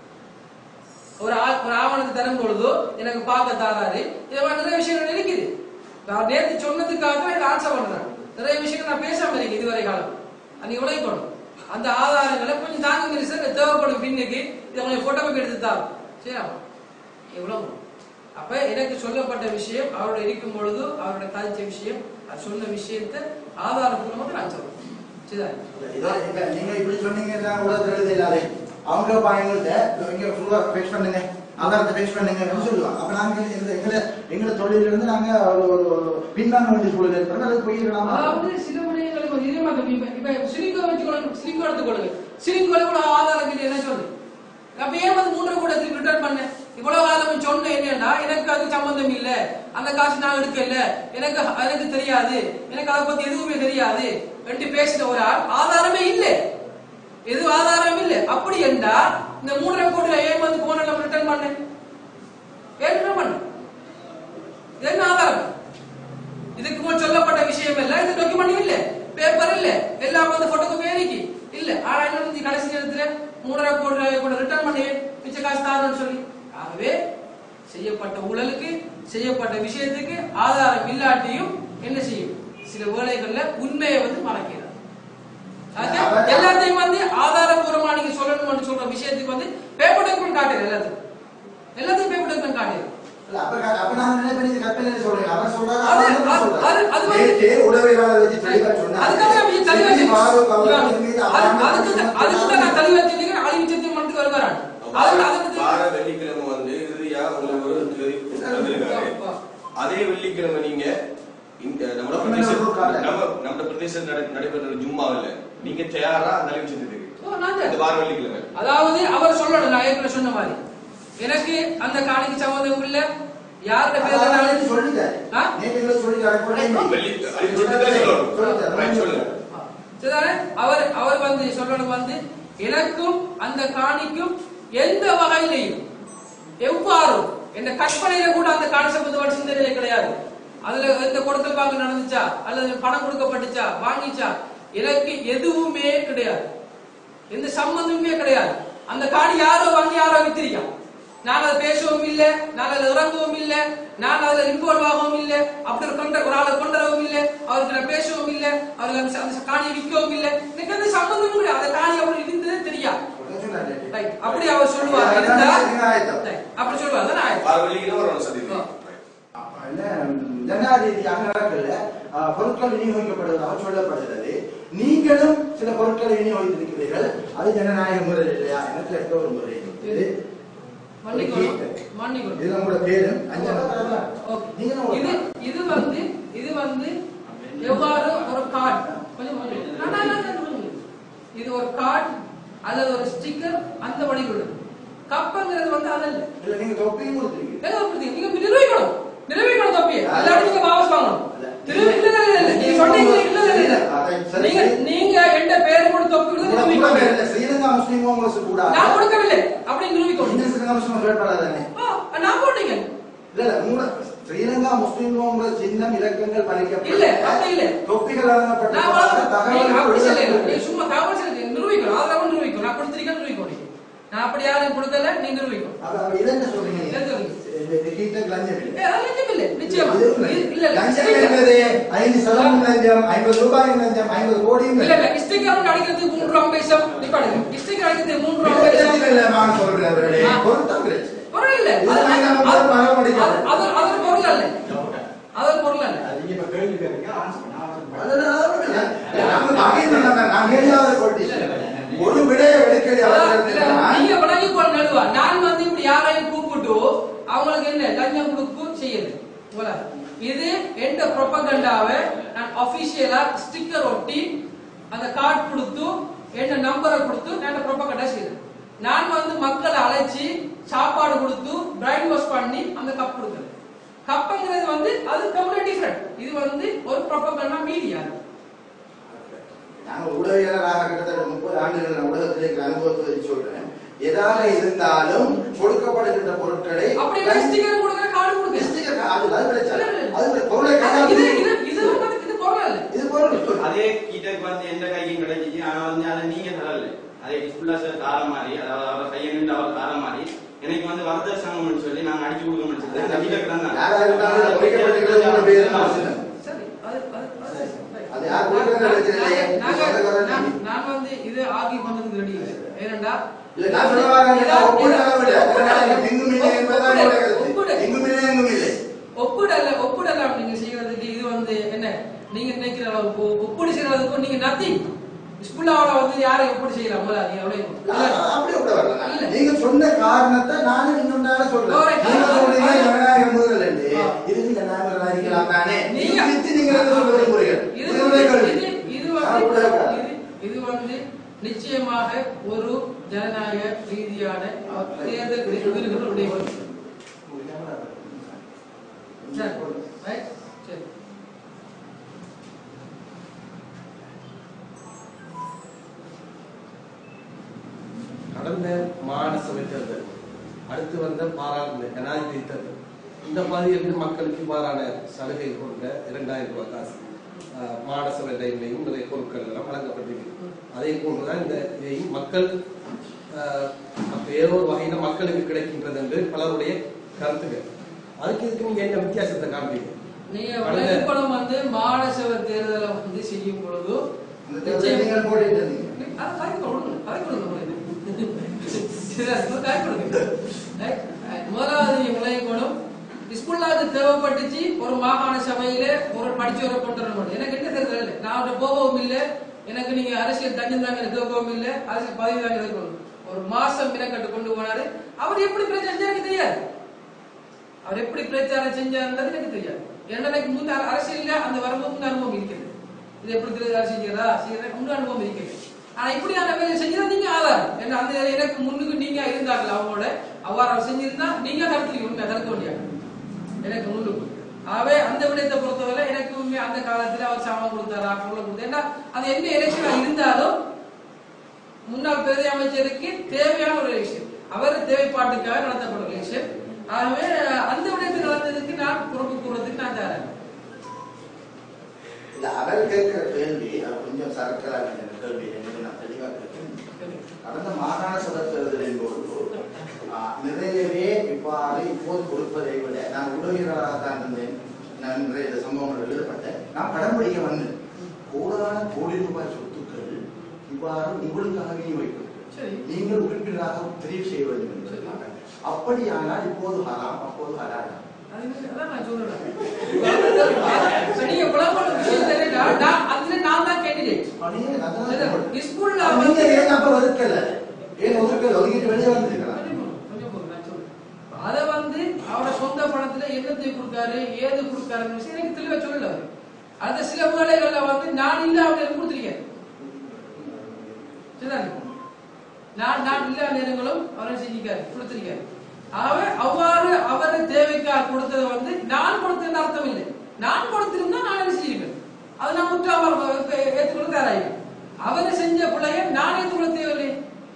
ஒரு ஆ- ஒரு ஆவணத்தை தரும் பொழுது எனக்கு பார்க்க தாராரு இது மாதிரி நிறைய விஷயங்கள் இருக்குது நான் நேத்து சொன்னதுக்காக எனக்கு ஆன்சர் பண்றேன் நிறைய விஷயங்கள் நான் பேசாம இருக்கேன் இதுவரை காலம் அன்னைக்கு உழைக்கணும் அந்த ஆதாரங்களை கொஞ்சம் தாங்க மினிஸ்டர் தேவைப்படும் பின்னுக்கு இதை கொஞ்சம் போட்டோ எடுத்து தாரும் சரியா எவ்வளவு அப்ப எனக்கு சொல்லப்பட்ட விஷயம் அவரோட இருக்கும் பொழுது அவரோட கதைச்ச விஷயம் அது சொன்ன விஷயத்தை ஆதாரபூர்வமாக நான் சொல்றேன் சரிதா இதோ இப்ப நீங்க இப்படி சொன்னீங்கன்னா உலகத்துல எழுத இல்லாதே அவங்க பாயங்கள்ட்ட இங்க ஃபுல்லா ஃபேஸ் பண்ணுங்க ஆதாரத்தை ஃபேஸ் பண்ணுங்கன்னு சொல்லுவாங்க அப்ப நாங்க எங்க எங்களை எங்களை தொழில இருந்து நாங்க ஒரு ஒரு ஒரு பின்வாங்க வேண்டிய சூழல் ஏற்படும் அது போயிருக்கலாம் அதாவது சில விடயங்களுக்கு ஒரு இதே மாதிரி இப்ப இப்ப சிலிங்கோ வச்சுக்கொள்ளுங்க சிலிங்கோ எடுத்துக்கொள்ளுங்க சிலிங்கோல கூட ஆதாரம் இல்லை என்ன சொல்லு அப்ப ஏன் வந்து மூன்று கூட திருப்பி ரிட்டர்ன் பண்ணேன் இவ்வளவு காலம் சொன்ன என்னன்னா எனக்கு அது சம்பந்தம் இல்ல அந்த காசு நான் எடுக்கல எனக்கு எனக்கு தெரியாது எனக்கு அதை பத்தி எதுவுமே தெரியாது என்று பேசின ஒரு ஆள் ஆதாரமே இல்லை எது ஆதாரம் இல்லை அப்படி என்றா இந்த மூன்றரை கோடியில ஏன் வந்து போன ரிட்டர்ன் பண்ணேன் ஏன் ரிட்டர்ன் பண்ண இது என்ன ஆதாரம் இதுக்கு முன் சொல்லப்பட்ட விஷயம் இல்ல இது டாக்குமெண்ட் இல்ல பேப்பர் இல்ல எல்லாம் வந்து போட்டோ காப்பி இல்ல ஆனா என்ன வந்து கடைசி நேரத்துல மூணரை கோடி ரூபாய் கூட ரிட்டர்ன் பண்ணி மிச்ச காசு தாரன்னு சொல்லி ஆகவே செய்யப்பட்ட ஊழலுக்கு செய்யப்பட்ட விஷயத்துக்கு ஆதாரம் இல்லாட்டியும் என்ன செய்யும் சில வேளைகள்ல உண்மையை வந்து மறைக்கிறார் ஆக, எல்லாத்தையும் வந்து ஆதாரபூர்வமா நீங்க சொல்லணும்னு சொல்ற விஷயத்துக்கு வந்து பேப்பர் டாக்குமெண்ட் காட்டுறது எல்லாத்தையும் எல்லாத்தையும் பேப்பர் டாக்குமெண்ட் காட்டுறது இல்ல, அப்ப க- அப்ப நான் என்ன பண்ணி கற்பனை சொல்றேன் அவன் சொல்றாரு அது- அவன் என்ன அது- சொல்றாரு? அது- அது வந்து- நேற்று உளவியலாளர் வச்சு தெளிவா சொன்னாரு. அதுக்காக நான் கொஞ்சம் தெளிவா சித்தி மாறும் அவர்கள் சொல்றேன். மீது அது- அவமான அதுக்கு தான்- அதுக்கு தான் நான் தெளிவா சொல்லிக்கிறேன். அழிவு சத்தியம் மனத்துக்கு வருவாரான். அது- அதுக்கு வார தான் வெள்ளிக்கிழமை வந்து இறுதியா உங்களுக்கு ஒரு தேதி தந்திருக்காரு ஆ, ஆ. அதே வெள்ளிக்கிழமை நீங்க இந்த நம்ம நம்ம பிரதேச ஒரு கால- நம்ம நம்ம பிரதேசம் நட- நடைபெற்ற ஜும்மாவில் நீங்க தயாரா அந்த அளவு செஞ்சதுக்கு ஓ, நான் இந்த தான். வார வெள்ளிக்கிழமை அதாவது அவர் சொல்லணும் நான் ஏற்கனவே சொன்ன மாதிரி எனக்கு அந்த காணிக்கு சம்மந்தம் இல்ல யாரோட பேர்ல அதான் நான் நேற்று சொல்லிட்டாரு. ஆ? நேற்று இவர் சொல்லிட்டாரு. கூட இல்லை. வெள்ளி அது சொல்லிட்டு சொல்லணும் சொல்லிட்டாரு. Right, சொல்லுங்க சரிதானே? அவர் அவர் வந்து சொல்லணும் வந்து எனக்கும் அந்த காணிக்கும் எந்த வகையிலையும் எவ்வாறும் என்ற கற்பனையில கூட அந்த காணி சம்பந்தமான சிந்தனை கிடையாது அதுல எந்த கொடுக்கல் வாங்கல் நடந்துச்சா அல்லது பணம் கொடுக்கப்பட்டுச்சா வாங்கிச்சா எனக்கு எதுவுமே கிடையாது எந்த சம்பந்தமுமே கிடையாது அந்த காணி யாரோ வாங்கி யாரோ வித்திருக்கான் நான் அதை பேசவும் இல்ல நான் அதில் இறங்கவும் இல்ல நான் அதுல இன்வால்வ் ஆகவும் இல்ல அப்படி ஒரு கொண்ட ஒரு ஆளை கொண்டரவும் இல்ல அவருக்கு நான் பேசவும் இல்ல அவருக்கு அந்த அந்த காணியை விற்கவும் இல்ல எனக்கு அந்த சம்பந்தமும் கிடையாது அந்த காணி அவர் இருந்ததே தெரியாது சொல்ல சொன்னாரு நேற்று. Right. அப்படி அவர் சொல்லுவார் இருந்தா Right. அப்படி சொல்லுவார் தான் நான் வார வெள்ளிக்கிழமை ஒரு சந்திப்பு ஆ. என்ன, ஜனாதிபதி அங்கடக்கில் பொருட்கள் விநியோகிக்கப்படுவதாக சொல்லப்படுகிறது நீங்களும் சில பொருட்களை விநியோகித்திருக்கிறீர்கள் அது ஜனநாயக முறை இல்லையா என கேட்க ஒரு முறை இது மன்னிக்கணும் மன்னிக்கணும் இது உங்களோட பேரும் அஞ்சனா Okay. நீங்களும் ஒரு இது இது வந்து இது வந்து எவ்வாறு ஒரு கார்டு கொஞ்சம் கொஞ்சம். நான் நான் நான் நான் சொல்லுங்க. இது ஒரு கார்டு அல்லது ஒரு ஸ்டிக்கர் அந்த வடிவில் கப்பங்கிறது வந்து அதல்ல இல்ல நீங்க தொப்பியும் கொடுத்துருக்கீங்க ஏதோ அப்படி நீங்க நிர்வகிக்கணும் நிர்வகிக்கணும் தப்பி எல்லாரும் நீங்க வாபஸ் வாங்கணும் திரு- இல்ல, இல்ல, இல்ல, இல்ல. நீங்க சொன்னீங்க, இல்ல, இல்ல, இல்ல. அதை சரி, நீங்க சரி. நீங்க எந்த பேர் கொடுத்து ஒப்பிடுறது உங்களை கூட நிரூபிக்கணும். இல்ல, ஸ்ரீலங்கா முஸ்லீம் காங்கிரஸ் கூட நான் கொடுக்கவில்லை அப்படி நிரூபிக்கணும் இந்திய ஸ்ரீலங்கா முஸ்லீம் வேட்பாளர் தானே ஆ, நான் போட்டீங்க இல்ல இல்ல உங்களோட ஸ்ரீலங்கா முஸ்லீம் காங்கிரஸ் சின்னம் இலக்கங்கள் பறிக்கப்பட்ட இல்ல, அப்படி இல்ல. தொப்பிகள் வழங்கப்பட்ட நான் வளர்ந்து- நீங்க தகவல்கள் அப்படி சொல்லல. வெளியாகிருக்கு. நீங்க சும்மா தகவல் சொல்லுங்க. நிரூபிக்கணும் அதெல்லாம் நிரூபிக்கணும் நான் கொடுத்திருக்கேன் நிரூபிக்கணும் நீங்க. நான் அப்படி யாரும் கொடுக்கல நீ நிரூபிக்கணும் அப்ப அப்ப இதை என்ன சொல்றீங்க நீங்க? என்ன சொல்றீங்க? இந்த டிக்கெட்டுக்கு லஞ்சம் இல்லை. ஏ, அதெல்லாம் நிஜம் இல்லை நிச்சயமா இது இல்லை. இல்ல, இல்ல இல்ல லஞ்சம் sticker- என்பது ஐந்து சதவீதம் லஞ்சம் ஐம்பது ரூபாய் லஞ்சம் ஐம்பது கோடியும் இல்ல இல்ல ஸ்டிக்கர் ஒன்று அடிக்கிறதுக்கு மூன்று ரூபா பைசா நிப்பாடுங்க ஸ்டிக்கர் அடிக்கிறதுக்கு மூன்று ரூபா பைசா பிரச்சனை இல்லை, மான் சொல்றவர்களே. ஆ. பொருத்தம் பிரச்சனை. பொருள் இல்ல இது அது- நாங்க அது- முதல் மரம் அடிக்கிறோம். அது அது அது ஒரு பொருள் அல்ல அது ஒரு பொருள் அல்ல அது இப்ப கேள்வி கேட்குறீங்க ஆன்சர் பண்ண அதெல்லாம் அதெல்லாம் இல்லை. நாங்க பகையினோம் நாங்க. நாங்க ஏழாவது politician. ஒரு விடையை எடுக்கடி அதான் அவர்கள் இல்ல, நீங்க விளங்கி போன நடுவா நான் வந்து இப்படி யாரையும் கூப்பிட்டு அவங்களுக்கு என்ன லஞ்சம் கொடுப்பு செய்யுது போல இது எந்த ப்ரொபகண்டாவை நான் அபிஷியலா ஸ்டிக்கர் ஒட்டி அந்த கார்டு கொடுத்து என்ன நம்பரை கொடுத்து நான் ப்ரொபகண்டா செய்யுது நான் வந்து மக்களை அழைச்சி சாப்பாடு கொடுத்து பிரைன் வாஷ் பண்ணி அந்த கப் கொடுக்குறேன் கப்புங்கிறது வந்து அது கம்ப்ளீட் டிஃபரெண்ட் இது வந்து ஒரு ப்ரொபகண்டா மீடியா நாங்க உளவியலராக கிட்டத்தட்ட முப்பது ஆண்டுகள் நான் உலகத்தில் இருக்கிற அனுபவத்தை வச்சு சொல்றேன் எதாக இருந்தாலும் கொடுக்கப்படுகின்ற பொருட்களை அப்படி ஸ்டிக்கர் கொடுக்குற கார்டு கொடுக்குறேன் Sticker அது அது பிரச்சனை. இல்ல, இல்ல. அது பிரச்சனை. பொருளை இது கையாளும் இது இது வந்து இது பொருள் இல்ல இது பொருள் அதே கீட்டக்கு வந்து எந்த கையும் கிடைச்சிச்சு ஆனா வந்து அதை நீங்க தரல அதே ஹிஸ்புல்லா சார் தார மாதிரி அதாவது அவர் கையை நின்று அவர் தார மாதிரி எனக்கு வந்து வரத சங்கம்னு சொல்லி நாங்க அடிச்சு கொடுக்க முடிச்சது அந்த கீட்டக்கு தான் யாரா இருந்தாலும் இதை பொறிக்கப்பட்டிருக்கிறது உங்க பேரு தான் அவசியம். சரி அது அது அது சரி. அது யார் கொடுக்கறது பிரச்சனை இல்லையே. நாங்க- சொந்தக்காரர் நான் நீங்க. நான் வந்து இது ஆகி பண்ணதுக்கு ரெடி இல்லை ஏனண்டா இல்ல, நான் சொல்ல வரேன், இல்ல, ஒப்புதல் அளவில்லை. அதனால எனக்கு இங்கும் இல்லை என்பதுதான் என்னுடைய கருத்து. ஒப்புதல். இங்கும் இல்லை, எங்கும் இல்லை. ஒப்புடல ஒப்புடலாம் நீங்க செய்யறதுக்கு இது வந்து என்ன நீங்க நினைக்கிற அளவுக்கு ஒப்புடி செய்யறதுக்கு நீங்க நத்திங் ஸ்கூல்லாவோட வந்து யாரை ஒப்புடி செய்யலாம் முதல்ல நீங்க ஆ, அவ்வளவு அப்படி கூட வரல நான். இல்ல. நீங்க சொன்ன காரணத்தை நானும் இன்னொன்னால சொல்றேன் Correct. நீங்க சொல்றீங்க ஆ. ஜனநாயக முதல் என்று ஆ. இது ஜனநாயகம் அறிக்கலாம் தானே நீங்க- நீங்க வித்து நீங்க என்ன சொல்ல விரும்புறீர்கள் இது இது வந்து- உங்களுடைய இது கேள்வி. இது நான் வந்து கூட இருக்கிறேன். இது- இது வந்து நிச்சயமாக ஒரு ஜனநாயக ரீதியான தேர்தல் விதிகளுடைய ஒரு சரி ரைட் சரி கடந்த மாகாண சபை தேர்தல் அடுத்து வந்த பாராளுமன்ற ஜனாதிபதி தேர்தல் இந்த பகுதியில் மக்களுக்கு இவ்வாறான சலுகை கொண்ட இரண்டாயிரம் ரூபாய் காசு ஆஹ், மாகாண சபை டைம்லையும் நிறைய பொருட்கள் எல்லாம் வழங்கப்பட்டிருக்கு அதே போன்றுதான் இந்த இதையும் மக்கள் ஆஹ், அப்ப ஏதோ ஒரு வகையில மக்களுக்கு கிடைக்கின்றது என்று பலருடைய கருத்துக்கள் அதுக்கு இதுக்கு நீங்க என்ன வித்தியாசத்தை காண்பீங்க நீங்க கடந்த- வழக்குப்படம் வந்து மாநசபை தேர்தலை வந்து செய்யும் பொழுது இந்த தேர்தலை நீங்கள் போட்டிட்டு இருந்தீங்க. அது கதை கொடுங்க கதை கொடுங்க முதல்ல. சரி, அது கதை கொடுங்க. Right? முதலாவது நீங்க விளையக்கணும் ஸ்கூல்லாவுக்கு தேவைப்பட்டுச்சு ஒரு மாகாண சபையில ஒரு படிச்சவரை கொண்டு வர மாட்டோம் எனக்கு என்ன தெரிதல் இல்லை நான் அவர்கிட்ட போகவும் இல்லை எனக்கு நீங்க அரசியல் தஞ்சம் தாங்க எனக்கு கேட்கவும் இல்லை அரசியல் பதவி தாங்க இருக்கணும் ஒரு மாசம் மினக்கட்டு கொண்டு போனாரு அவர் எப்படி பிரச்சனை செஞ்சா எனக்கு தெரியாது அவர் எப்படி பிரச்சாரம் செஞ்சாருன்றது எனக்கு தெரியாது ஏன்னா எனக்கு முந்த அர- அரசியல்ல அந்த வரம்பு முந்த அனுபவம் இருக்கிறது இது எப்படி தெரியுது அரசியல் செய்யறதா செய்யறதா முன்ன அனுபவம் இருக்கிறது ஆனா இப்படியான வேலை செஞ்சதா நீங்க ஆதாரம் ஏன்னா அந்த எனக்கு முன்னுக்கு நீங்க இருந்தாங்களா அவங்களோட அவ்வாறு அவர் செஞ்சிருந்தா நீங்க தடுத்துருக்கீங்க உண்மை தடுக்க முடியாது எனக்கு முன்னுக்கு ஆகவே அந்த விடயத்தை பொறுத்தவரை எனக்கு உண்மை அந்த காலத்துல அவர் சாமான் கொடுத்தாரா பொருளை கொடுத்தாரு ஏன்னா அது என்ன எலெக்ஷனா இருந்தாலும் முன்னாள் பிரதி அமைச்சருக்கு தேவையான ஒரு எலெக்ஷன் அவர் தேவைப்பாட்டுக்காக நடத்தப்படும் எலெக்ஷன் ஆகவே அந்த விடயத்தை நடந்ததுக்கு நான் பொறுப்பு கூறதுக்கு நான் தயாராக இல்ல, அவர் கேட்கிற கேள்வி அவர் கொஞ்சம் சரக்கலாக கேள்வி என்று நான் தெளிவாக கேட்கிறேன் கடந்த மாகாண சபை தேர்தலின் போது ஆ, நிறையவே இவ்வாறு இப்போது கொடுப்பதை விட நான் உதவியராக தான் இருந்தேன் நான் நிறைய இந்த சம்பவங்கள் எழுதப்பட்டேன் நான் படம் பிடிக்க வந்தேன் கோடான கோடி ரூபாய் சொத்துக்கள் இவ்வாறு உங்களுக்காகவே வைக்கிறது சரி நீங்கள் உறுப்பினராக தெரிவு செய்ய வேண்டும் என்று சொன்னாங்க அப்படியானால் இப்போது ஹராம் அப்போது ஹலாலா அது என்ன- அதான் நான் சொல்றேன் இப்ப நீங்க புலம்புற விஷயம் என்னன்னா, நான் அதுல நான் தான் கேண்டிடேட் அப்படியே நான் தான் சொல்றேன். ஸ்கூல்ல நீங்க வந்து ஏன் அப்ப ஒதுக்கல ஏன் ஒதுக்கல ஒதுக்கிட்டு வெளியே வந்திருக்கலாம் கொஞ்சம் பொறு, நான் சொல்றேன். அத வந்து அவரோட சொந்த பணத்துல என்னத்தை கொடுக்காரு ஏது கொடுக்காருன்னு விஷயம் எனக்கு தெளிவா சொல்லல அவரு. அந்த சில வேலைகள்ல வந்து நான் இல்ல அவங்களுக்கு கொடுத்துருக்கேன் சரிதானே? நான் நான் இல்ல நேரங்களும் அவரை செஞ்சிருக்காரு கொடுத்திருக்காரு ஆகவே அவ்வாறு அவர் தேவைக்காக கொடுத்ததை வந்து நான் கொடுத்தது அர்த்தம் இல்லை நான் கொடுத்திருந்தா நான் என்ன செஞ்சிருப்பேன் அது நான் முற்றாம ஏற்றுக்கொள்ள தயாராயிருப்பேன் அவரை செஞ்ச பிள்ளைய நான் ஏற்றுக்கொள்ள தேவையில்லை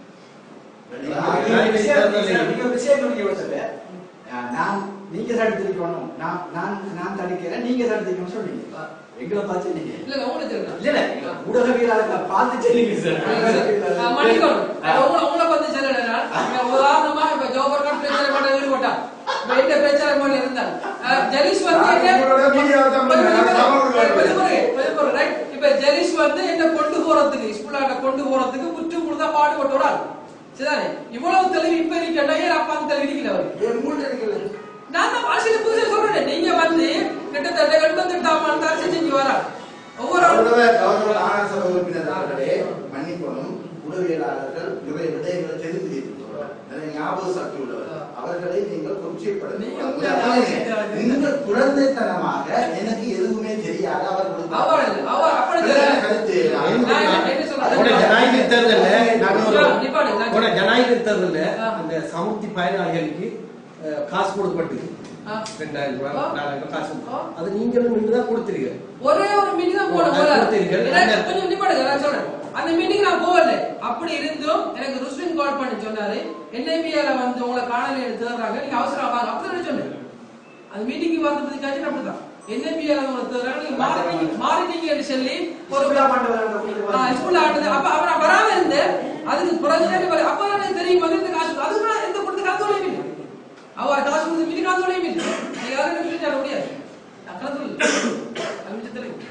நான் நீங்க தடுத்திருக்கணும் நான் நான் நான் தடுக்கிறேன் நீங்க தடுத்திருக்கணும் சொல்றீங்க எங்களை பார்த்து நீங்க இல்ல உங்களுக்கு தெரியும் இல்ல இல்ல ஊடகவியலாளர்களை பார்த்து சொல்லுங்க ஆ, மன்னிக்கணும். அது உங்களை- உங்களை பத்தி சொல்லல நான். இங்க உதாரணமா இப்ப ஜோபர்கான் பிரச்சனை பண்ண ஈடுபட்டான். இப்ப எந்த பிரச்சனை பண்ண இருந்தான்? ஆ, ஜெலிஸ் வந்து என்ன- உங்களோட மீடியாவை தான் கொஞ்சம் பண்ணி கொஞ்சம் சவால் கொஞ்சம் விடுறாரு. கொஞ்சம் கொஞ்சம் கொஞ்சம் right. இப்ப ஜெலிஸ் வந்து என்ன கொண்டு போறதுக்கு ஸ்கூலாண்ட கொண்டு போறதுக்கு குற்று கொடுத்தா பாடுபட்டு ஒரு ஆள். சரிதானே? இவ்வளவு தெளிவு இப்ப இருக்கா ஏன் அப்பாவுக்கு தெளிவு இருக்கல அவருக்கு ஏன் உங்கள்ட்ட இருக்கல? நான் தான் வாசியில புதுசா சொல்றேன் நீங்க வந்து கிட்டத்தட்ட எண்பத்தெட்டாம் ஆண்டு அரசு செஞ்சு வரா ஒவ்வொரு ஆளும் கௌரவ கௌரவ ஆணைய சபை உறுப்பினர் அவர்களே, மன்னிக்கணும் உளவியலாளர்கள் நிறைய விடயங்களை தெரிந்து வைத்திருக்கிறார்கள். நிறைய ஞாபக சக்தி உள்ளவர்கள் அவர்களை நீங்கள் நீங்க கொச்சைப்படுத்த நீங்கள் குழந்தைத்தனமாக எனக்கு எதுவுமே தெரியாது அவர்களுக்கு அவர் இல்ல, அவர் அப்படி வேற சொல்ல- கருத்து நான் என்ன- என்ன சொல்றேன்? உங்களோட ஜனாதிபதி தேர்தல்ல நாங்க ஒரு நிப்பாடு, நான் உங்களோட ஜனாதிபதி தேர்தல்ல ஆ. அந்த சமுர்த்தி பயனாளிகளுக்கு அஹ், காசு கொடுக்கப்பட்டது ஆ. ரெண்டாயிரம் ரூபாய் ஆ. நாலாயிரம் ரூபாய் காசு ஆ. அது நீங்களும் நின்று தான் கொடுத்துருக்கீங்க ஒரே ஒரு மீட்டிங் தான் போன நான் போல கொடுத்திருக்கேன். எனக்கு கொஞ்சம் நிப்பாடுங்க நான் சொல்றேன் அந்த மீட்டிங் நான் போகல அப்படி இருந்தும் எனக்கு ருஸ்வின் கால் பண்ணி சொன்னாரு என்ஐபிஆல வந்து உங்களை காணல எடுத்து தேடுறாங்க நீங்க அவசரம் வாங்க அப்படி சொன்னேன் அந்த மீட்டிங்க்கு வந்ததுக்காச்சும் அப்படிதான் என்ஐபிஆல உங்களை தேடுறாங்க நீங்க மாறிட்டீங்க மாறிட்டீங்கன்னு சொல்லி ஒரு ஸ்கூல்ல ஆடுது அப்ப அப்ப நான் வராம இருந்தேன் அதுக்கு பிறகு அப்ப எனக்கு தெரியும் வந்து இந்த காசு அதுக்கு நான் எந்த கொடுத்து காசு தொலையும் இல்லை அவர் காசு கொடுத்து மீட்டிங் காசு தொலையும் இல்லை நீங்க யாரும் மீட்டிங் தர முடியாது நான் கலந்து அது தெரியும்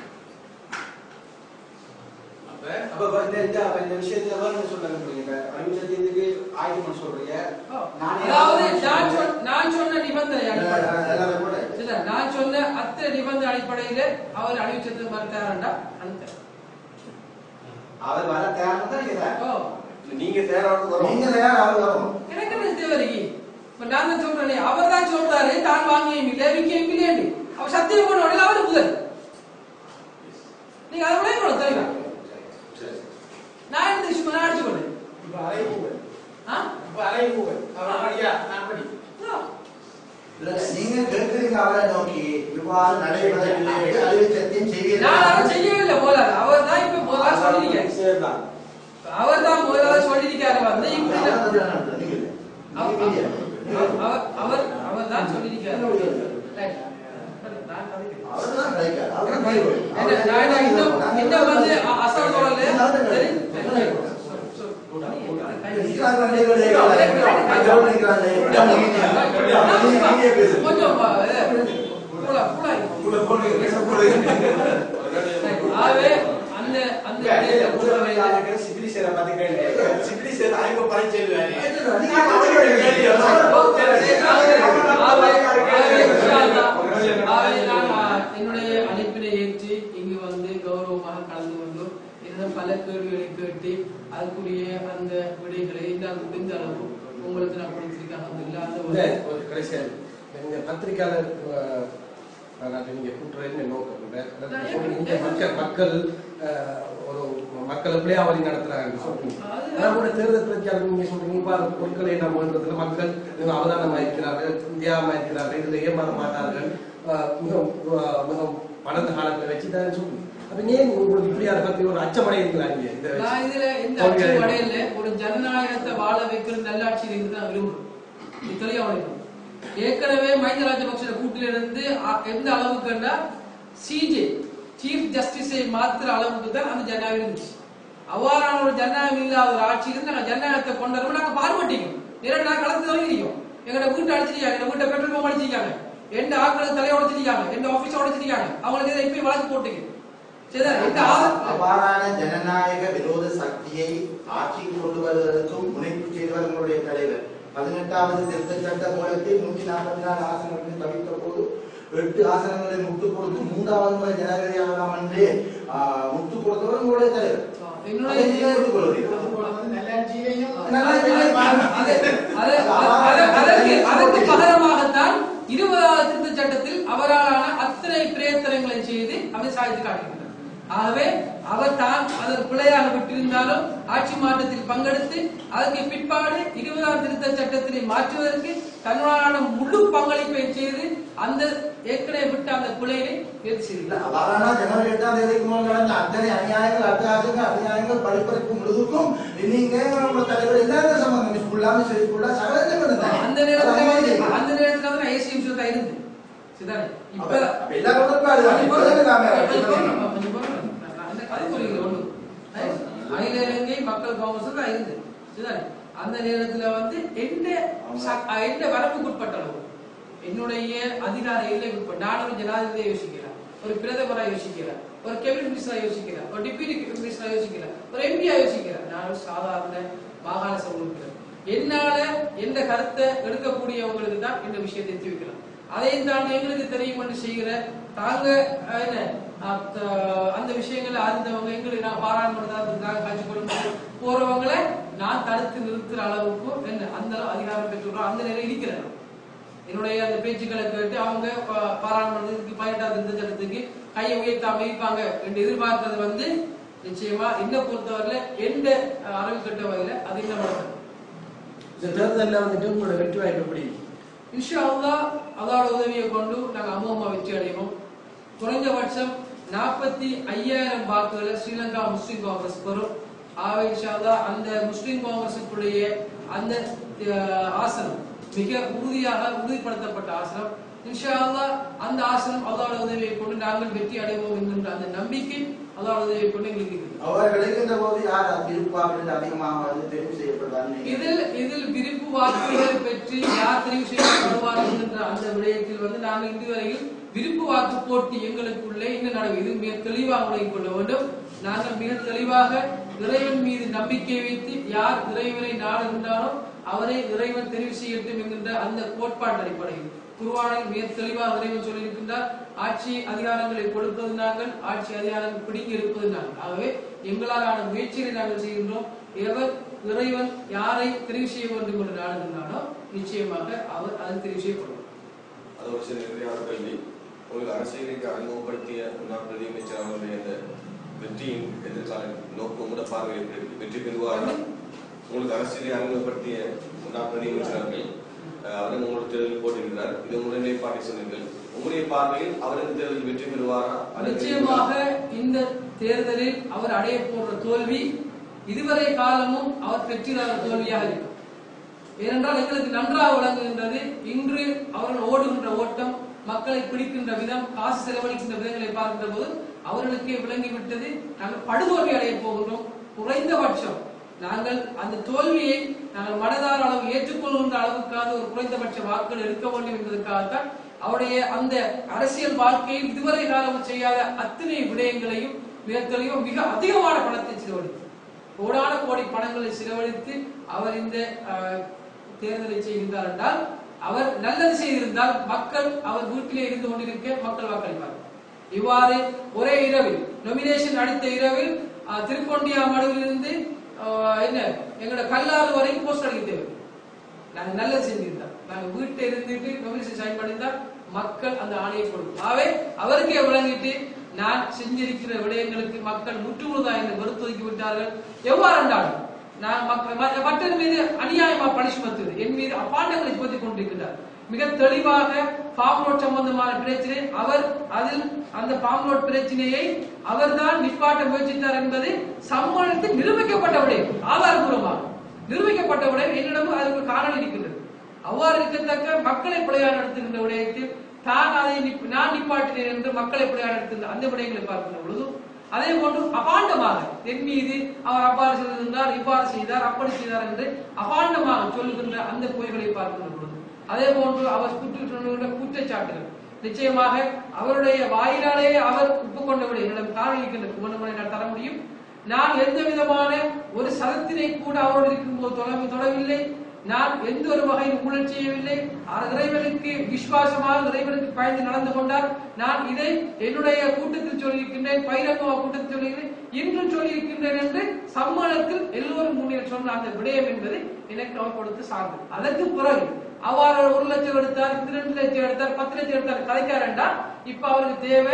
அப்ப இப்ப இந்த இந்த அப்ப இந்த விஷயத்துல வேற என்ன சொல்ல விரும்புறீங்க அறிவு சத்தியத்துக்கு ஆயுதம் சொல்றீங்க நானே அதாவது நான் சொன்ன நான் சொன்ன நிபந்தனை அடிப்படை எல்லாரும் கூட சரிதா? நான் சொன்ன அத்தனை நிபந்தனை அடிப்படையில அவர் அறிவிச்சது மறுத்தாரண்டா அந்த அவர் வர தயாரம் தான் நீங்க ஓ நீங்க தேர்வானது வரும் நீங்க தயார் அவர் வரணும் எனக்கு என்ன தேவை இப்ப நான் தான் சொல்றேனே அவர் தான் சொல்றாரு தான் வாங்கியும் இல்லை விற்கவும் இல்லையாண்டு அவர் சத்தியம் பண்ண உடனே அவரு முதல் நீங்க அதை விட கூட தெரியுமா நான் எடுத்து சும்மா நான் அடிச்சு கொண்டு இப்ப அலைவுகள் ஆ இப்ப அலைவுகள் அவர் படியா நான் படி ஆ. இல்ல, நீங்க கேட்கிறீங்க அவரை நோக்கி இவ்வாறு நடைபெறவில்லை என்று அறிவு சத்தியம் நான் அதை செய்வீர்கள் செய்யவில்லை போல அவர் தான் இப்ப முதல்ல சொல்லிருக்காரு சேர்தான் அவர் தான் முதல்ல சொல்லிருக்காரு வந்து இப்படி தான் நீங்க அவர் அவர் அவர் தான் சொல்லிருக்காரு Right. நான் கதைக்கிறேன். அவர்தான் கிடைக்காது அவர் தான் என்ன, நான் என்ன இன்னும் இன்னும் வந்து அ- அசல் சொல்லல சரி? சரி. கொஞ்சம் பா- இது, புலா, புலா. ஆகவே அந்த அந்த விடயத்தை பொறுத்தவரையில சிபிலி சேர பத்தி கேள்வி சிபிலி சேர ஐம்பது பரிச்சை என்னுடைய அழைப்பினை ஏற்று இங்கு வந்து கௌரவமாக கலந்து கொண்டோம் என்னிடம் பல கேள்விகளை கேட்டு அதுக்குரிய அந்த விடைகளை என்னால் முடிந்த அளவு உங்களுக்கு நான் கொடுத்திருக்கேன் அது இல்லாத இல்ல, ஒரு ஒரு கடைசியா நீங்க பத்திரிக்கையாளர் அஹ், அதாவது நீங்க கூட்டுறதுன்னு நோக்கம் இல்லை. அதாவது சொல்றீங்க, மக்கள் மக்கள் அஹ், ஒரு மக்கள் விளையாவரி நடத்துறாங்க சொல்றீங்க அது- ஆனா கூட தேர்தல் பிரச்சாரம் நீங்க சொல்றீங்க பாரு பொருட்களை நம்ம வேண்டதுல மக்கள் மிகவும் அவதானமா இருக்கிறார்கள் தியாகமா இருக்கிறார்கள் இதுல ஏமாற மாட்டார்கள் அஹ், மிகவும் அஹ், மிகவும் பணந்த காலத்துல வச்சுதான் சொல்றீங்க அப்ப ஏன் உங்களுக்கு இப்படி அதை பத்தி ஒரு அச்சமடைகிறீங்களா நீங்க இதை வச்சு? நான் இதுல எந்த தோல்வி அச்சு அடையணும். அடையல ஒரு ஜனநாயகத்தை வாழ வைக்கிற நல்லாட்சியில் இருந்து நான் விரும்புறேன் இது தெளிவா உழைக்கணும் ஏற்கனவே மஹிந்த ராஜபக்ச கூட்டில இருந்து அ- எந்த அளவுக்குன்னா சிஜே சீஃப் ஜஸ்டிஸை மாத்திர அளவுக்கு தான் அந்த ஜனநாயகம் இருந்துச்சு அவ்வாறான ஒரு ஜனநாயகம் இல்லாத ஒரு ஆட்சியிலிருந்து நாங்க ஜனநாயகத்தை கொண்டு வரோம் நாங்க பார்வட்டிக்கோம் நேரம் நாங்க களத்து தொடங்கிருக்கோம் எங்களோட வீட்டை அடிச்சிருக்காங்க எங்க வீட்டை பெட்ரோல் பம்ப் அடிச்சிருக்காங்க எந்த ஆட்களுக்கு தலையை உடைச்சிருக்காங்க எந்த ஆபீஸ் உடைச்சிருக்காங்க அவங்களுக்கு எதிராக இப்பயும் வழக்கு போட்டீங்க சரிதா எந்த ஆதரவு அவ்வாறான ஜனநாயக விரோத சக்தியை ஆட்சிக்கு கொண்டு வருவதற்கும் முனைப்பு செய்தவர் உங்களுடைய தலைவர் பதினெட்டாவது திருத்த சட்ட மூலத்தை நூற்றி நாற்பத்தி நாலு ஆசனங்களை தவிர்த்த போது எட்டு ஆசனங்களை முட்டு கொடுத்து மூன்றாவது முறை ஜனாதிபதி ஆகலாம் என்று ஆஹ், முட்டு கொடுத்தவர் உங்களுடைய தலைவர் என்னுடைய அதை நீங்கள் ஏற்றுக்கொள்கிறீர்களா? நல்லாட்சியிலையும் அது- அது- அது- அதற்கு அதற்கு பகரமாகத்தான் இருபதாவது திருத்த சட்டத்தில் அவராலான அத்தனை பிரயத்தனங்களை செய்து அவர் சாதித்து காட்டுகிறார் ஆகவே அவர் தான் அதன் பிழையாக விட்டிருந்தாலும் ஆட்சி மாற்றத்தில் பங்கெடுத்து அதற்கு பிற்பாடு இருபதாம் திருத்த சட்டத்தினை மாற்றுவதற்கு தன்னுடைய முழு பங்களிப்பை செய்து அந்த ஏற்கனவே விட்ட அந்த பிழையை நிறுத்தி செய்தார் அவ்வாறான ஜனவரி எட்டாம் தேதிக்கு முதல் நடந்த அத்தனை அநியாயங்கள் அத்தியாசங்கள் அநியாயங்கள் படிப்பறிப்பு முழுதுக்கும் நீங்க உங்க தலைவர் எல்லாரும் சம்பந்தம் ஸ்கூல்லாம சரி ஸ்கூல்லா சகலத்தையும் இருந்தாங்க. அந்த நேரத்துல அது வந்து அநியாயம். அந்த நேரத்துல வந்து ஏசி இன்சூரன்ஸ் ஆயிருந்து சரிதானே இப்ப அப்ப- அப்ப எல்லா குடும்பமும் அதுதான். இப்ப தானே நாம இது பண்ணிக்கணும். அந்த கருத்துரைகள் ஒண்ணு அகில இலங்கை மக்கள் காங்கிரஸ் தான் இருந்து சரிதானே அந்த நேரத்துல வந்து எந்த ச- எந்த வரம்புக்குட்பட்ட அளவு என்னுடைய அதிகார எல்லைக்குட்பட்ட நான் ஒரு ஜனாதிபதியை யோசிக்கிறேன் ஒரு பிரதமரா யோசிக்கிறேன் ஒரு கேபினட் மினிஸ்டரா யோசிக்கிறேன் ஒரு டிப்யூட்டி மினிஸ்டரா யோசிக்கிறேன் ஒரு எம்பியா யோசிக்கிறேன் நான் ஒரு சாதாரண மாகாண சபை உறுப்பினர் என்னால எந்த கருத்தை எடுக்கக்கூடியவங்களுக்கு தான் இந்த விஷயத்தை எத்தி வைக்கலாம் அதையும் தாண்டி எங்களுக்கு தெரியும் என்று செய்கிற தாங்க அஹ், என்ன அஹ், த- அந்த விஷயங்களை அறிந்தவங்க எங்களுக்கு நான் பாராளுமன்றத்தாங்க காட்சி கொடுத்து போறவங்களை நான் தடுத்து நிறுத்துற அளவுக்கு என்ன அந்த அளவு அதிகாரம் பெற்றுறோம் அந்த நிலையில் இருக்கிறேன் நான். என்னுடைய அந்த பேச்சுக்களை கேட்டு அவங்க பா- பாராளுமன்றத்துக்கு பதினெட்டாம் திருத்த சட்டத்துக்கு கையை உயர்த்தாம இருப்பாங்க என்று எதிர்பார்க்கிறது வந்து நிச்சயமா என்ன பொறுத்தவரையில எந்த அஹ், அளவு கட்ட வகையில அது என்ன நடக்கும் இந்த தேர்தலில் வந்துட்டு உங்களோட வெற்றி வாய்ப்பு எப்படி இன்ஷா அல்லாஹ் அதோட உதவியை கொண்டு நாங்க அமோகமா வெற்றி அடைவோம் குறைந்தபட்சம் நாற்பத்தி ஐயாயிரம் வாக்குகளை ஸ்ரீலங்கா முஸ்லிம் காங்கிரஸ் பெறும் ஆக இன்ஷா அல்லாஹ் அந்த முஸ்லிம் காங்கிரசுக்குடைய அந்த அஹ், ஆசனம் மிக உறுதியாக உறுதிப்படுத்தப்பட்ட ஆசனம் இன்ஷா அல்லாஹ் அந்த ஆசனம் அதோட உதவியை கொண்டு நாங்கள் வெற்றி அடைவோம் என்கின்ற அந்த நம்பிக்கை அதோட உதவியை கொண்டு எங்களுக்கு இருக்குது அவர் கிடைக்கின்ற போது யார் திருப்பாக்கு அதிகமாக வந்து தெரிவு செய்யப்படுறாங்க இதில் இதில் விருப்பு வாக்குகள் பெற்று யார் தெரிவு செய்யப்படுவார் என்கின்ற அந்த விடயத்தில் வந்து நாங்கள் இதுவரையில் விருப்பு வாக்கு போட்டி எங்களுக்குள்ளே இன்னும் நடவு இது மிக தெளிவாக விளங்கிக் கொள்ள வேண்டும் நாங்கள் மிக தெளிவாக இறைவன் மீது நம்பிக்கை வைத்து யார் இறைவனை நாடுகின்றாரோ அவரை இறைவன் தெரிவு செய்யட்டும் என்கின்ற அந்த கோட்பாட்டு அடிப்படையில் குருவானில் மிக தெளிவாக இறைவன் சொல்லியிருக்கின்றார் ஆட்சி அதிகாரங்களை கொடுப்பது நாங்கள் ஆட்சி அதிகாரங்கள் பிடிங்கி இருப்பது நாங்கள் ஆகவே எங்களாலான முயற்சிகளை நாங்கள் செய்கின்றோம் எவர் இறைவன் யாரை தெரிவு செய்ய வேண்டும் என்று நாடுகின்றானோ நிச்சயமாக அவர் அது தெரிவு செய்யப்படுவார் அது ஒரு சில இறுதியான கேள்வி உங்களுக்கு அரசியலுக்கு அறிமுகப்படுத்திய முன்னாள் பிரதி அமைச்சர் அவர்களுடைய அந்த வெற்றியின் எதிர்கால நோக்கம் கூட பார்வை எப்படி இருக்கு? வெற்றி பெறுவாரா உங்களுக்கு அரசியலை அறிமுகப்படுத்திய முன்னாள் பிரதி அமைச்சர் அவர்கள் அஹ், அவரும் உங்களோட தேர்தலில் போட்டிருக்கிறார் இது உங்களுடைய நிலைப்பாட்டை சொன்னீர்கள் உங்களுடைய பார்வையில் அவர் இந்த தேர்தலில் வெற்றி பெறுவாரா அல்லது நிச்சயமாக இந்த தேர்தலில் அவர் அடைய போன்ற தோல்வி இதுவரை காலமும் அவர் பெற்றிராத தோல்வியாக இருக்கும் ஏனென்றால் எங்களுக்கு நன்றாக விளங்குகின்றது இன்று அவர்கள் ஓடுகின்ற ஓட்டம் மக்களை பிடிக்கின்ற விதம் காசு செலவழிக்கின்ற விதங்களை பார்க்கின்ற போது அவர்களுக்கே விளங்கிவிட்டது நாங்கள் படுதோல்வி அடைய போகின்றோம் குறைந்தபட்சம் நாங்கள் அந்த தோல்வியை நாங்கள் மனதார அளவு ஏற்றுக்கொள்கின்ற அளவுக்காக ஒரு குறைந்தபட்ச வாக்குகள் எடுக்க வேண்டும் என்பதற்காகத்தான் அவருடைய அந்த அரசியல் வாழ்க்கையில் இதுவரை காலம் செய்யாத அத்தனை விடயங்களையும் மிக தெளிவாக மிக அதிகமான பணத்தை செலவழித்தார் கோடான கோடி பணங்களை செலவழித்து அவர் இந்த அஹ், தேர்தலை செய்கின்றார் என்றால் அவர் நல்லது செய்திருந்தால் மக்கள் அவர் வீட்டிலே இருந்து கொண்டிருக்க மக்கள் வாக்களிப்பார் இவ்வாறு ஒரே இரவில் நொமினேஷன் அடித்த இரவில் அஹ், திருக்கொண்டியாமடுவிலிருந்து அஹ், என்ன எங்களோட கல்லாறு வரைக்கும் போஸ்ட் அடிக்க தேவை நாங்க நல்லது செஞ்சிருந்தோம் நாங்க வீட்டை இருந்துட்டு நொமினேஷன் சைன் பண்ணியிருந்தா மக்கள் அந்த ஆணையை கொடுக்கும் ஆகவே அவருக்கே விளங்கிட்டு நான் செஞ்சிருக்கிற விடயங்களுக்கு மக்கள் முற்றுமுழுதாக என்னை வெறுத்து ஒதுக்கி விட்டார்கள் எவ்வாறு என்றாலும் நான் மக்கள் மற்ற- மற்றவர் மீது அநியாயமா பணி சுமத்துவது என் மீது அப்பாண்டங்களை சுமத்தி கொண்டிருக்கிறார் மிக தெளிவாக ஃபார்ம் ரோட் சம்பந்தமான பிரச்சனை அவர் அதில் அந்த ஃபார்ம் ரோட் பிரச்சனையை அவர்தான் நிப்பாட்ட முயற்சித்தார் என்பது சம்மேளனத்தில் நிரூபிக்கப்பட்ட விடயம் ஆதாரபூர்வமாக நிரூபிக்கப்பட்ட விடயம் என்னிடமும் அதற்கு காரணம் இருக்கின்றது அவ்வாறு இருக்கத்தக்க மக்களை பிழையாக நடத்துகின்ற விடயத்தில் தான் அதை நிப்- நான் நிப்பாட்டினேன் என்று மக்களை பிழையாக நடத்துகின்ற அந்த விடயங்களை பார்க்கின்ற பொழுது அதே போன்று அபாண்டமாக என் மீது அவர் அவ்வாறு செய்திருந்தார் இவ்வாறு செய்தார் அப்படி செய்தார் என்று அபாண்டமாக சொல்லுகின்ற அந்த பொய்களை பார்க்கின்ற பொழுது அதே போன்று அவர் குற்ற குற்றச்சாட்டுகள் நிச்சயமாக அவருடைய வாயிலாலே அவர் ஒப்புக்கொண்ட விட என்னிடம் காரணம் இருக்கின்ற குணமுறை நான் தர முடியும் நான் எந்த விதமான ஒரு சதத்தினை கூட அவரோடு இருக்கும்போது தொலை தொடவில்லை நான் எந்த ஒரு வகையில் ஊழல் செய்யவில்லை அவர் இறைவனுக்கு விசுவாசமாக இறைவனுக்கு பயந்து நடந்து கொண்டார் நான் இதை என்னுடைய கூட்டத்தில் சொல்லியிருக்கின்றேன் பைரவ கூட்டத்தில் சொல்லியிருக்கிறேன் இன்றும் சொல்லியிருக்கின்றேன் என்று சம்மேளனத்தில் எல்லோரும் முன்னில் சொன்ன அந்த விடயம் என்பது எனக்கு அவர் கொடுத்து சார்ந்தது அதற்கு பிறகு அவ்வாறு ஒரு லட்சம் எடுத்தார் இந்த ரெண்டு லட்சம் எடுத்தார் பத்து லட்சம் எடுத்தார் கதைக்காரண்டா இப்ப அவருக்கு தேவை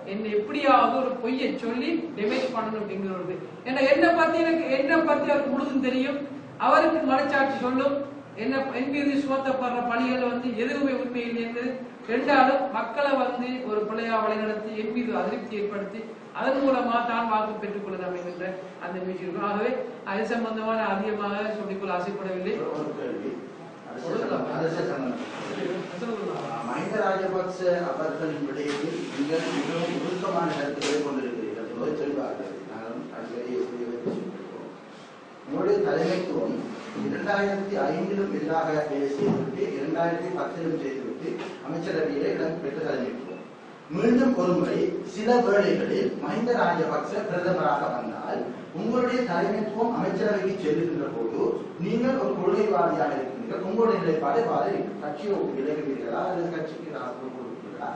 என்னை எப்படியாவது ஒரு பொய்யை சொல்லி டெமேஜ் பண்ணணும் அப்படிங்கிறது ஏன்னா என்னை பத்தி எனக்கு என்னை பத்தி அவருக்கு முழுதும் தெரியும் அவருக்கு மனச்சாட்சி சொல்லும் என்ன என் மீது சுமத்தப்படுற பணிகள் வந்து எதுவுமே உண்மை இல்லை என்பது ரெண்டாலும் மக்களை வந்து ஒரு பிள்ளையா வழிநடத்தி என் மீது அதிருப்தி ஏற்படுத்தி அதன் மூலமா தான் வாக்கு பெற்றுக் கொள்ளலாம் என்கின்ற அந்த முயற்சி இருக்கும் ஆகவே அது சம்பந்தமான அதிகமாக சொல்லிக்கொள்ள ஆசைப்படவில்லை ஒரு கேள்வி அரசியல் அரசியல் சம்பந்தம் சொல்லுங்க. மஹிந்த ராஜபக்ச அவர்களின் விடயத்தில் நீங்கள் மிகவும் உருக்கமான கருத்துக்களை கொண்டிருக்கிறீர்கள் என்பதை தெளிவாகிறது நானும் அடிக்கடி பேசியிருக்கிறோம் உங்களுடைய தலைமைத்துவம் இரண்டாயிரத்தி ஐந்திலும் எதிராக வேலை செய்துவிட்டு இரண்டாயிரத்தி பத்திலும் செய்துவிட்டு அமைச்சரவையிலே இடம் பெற்ற தலைமைத்துவம் மீண்டும் ஒருமுறை சில வேளைகளில் மஹிந்த ராஜபக்ச பிரதமராக வந்தால் உங்களுடைய தலைமைத்துவம் அமைச்சரவைக்கு செல்லுகின்ற போது நீங்கள் ஒரு கொள்கைவாதியாக இருக்கிறீர்கள் உங்களுடைய நிலைப்பாடு பாதை கட்சியை விலகுவீர்களா அல்லது கட்சிக்கு ஆதரவு கொடுப்பீர்களா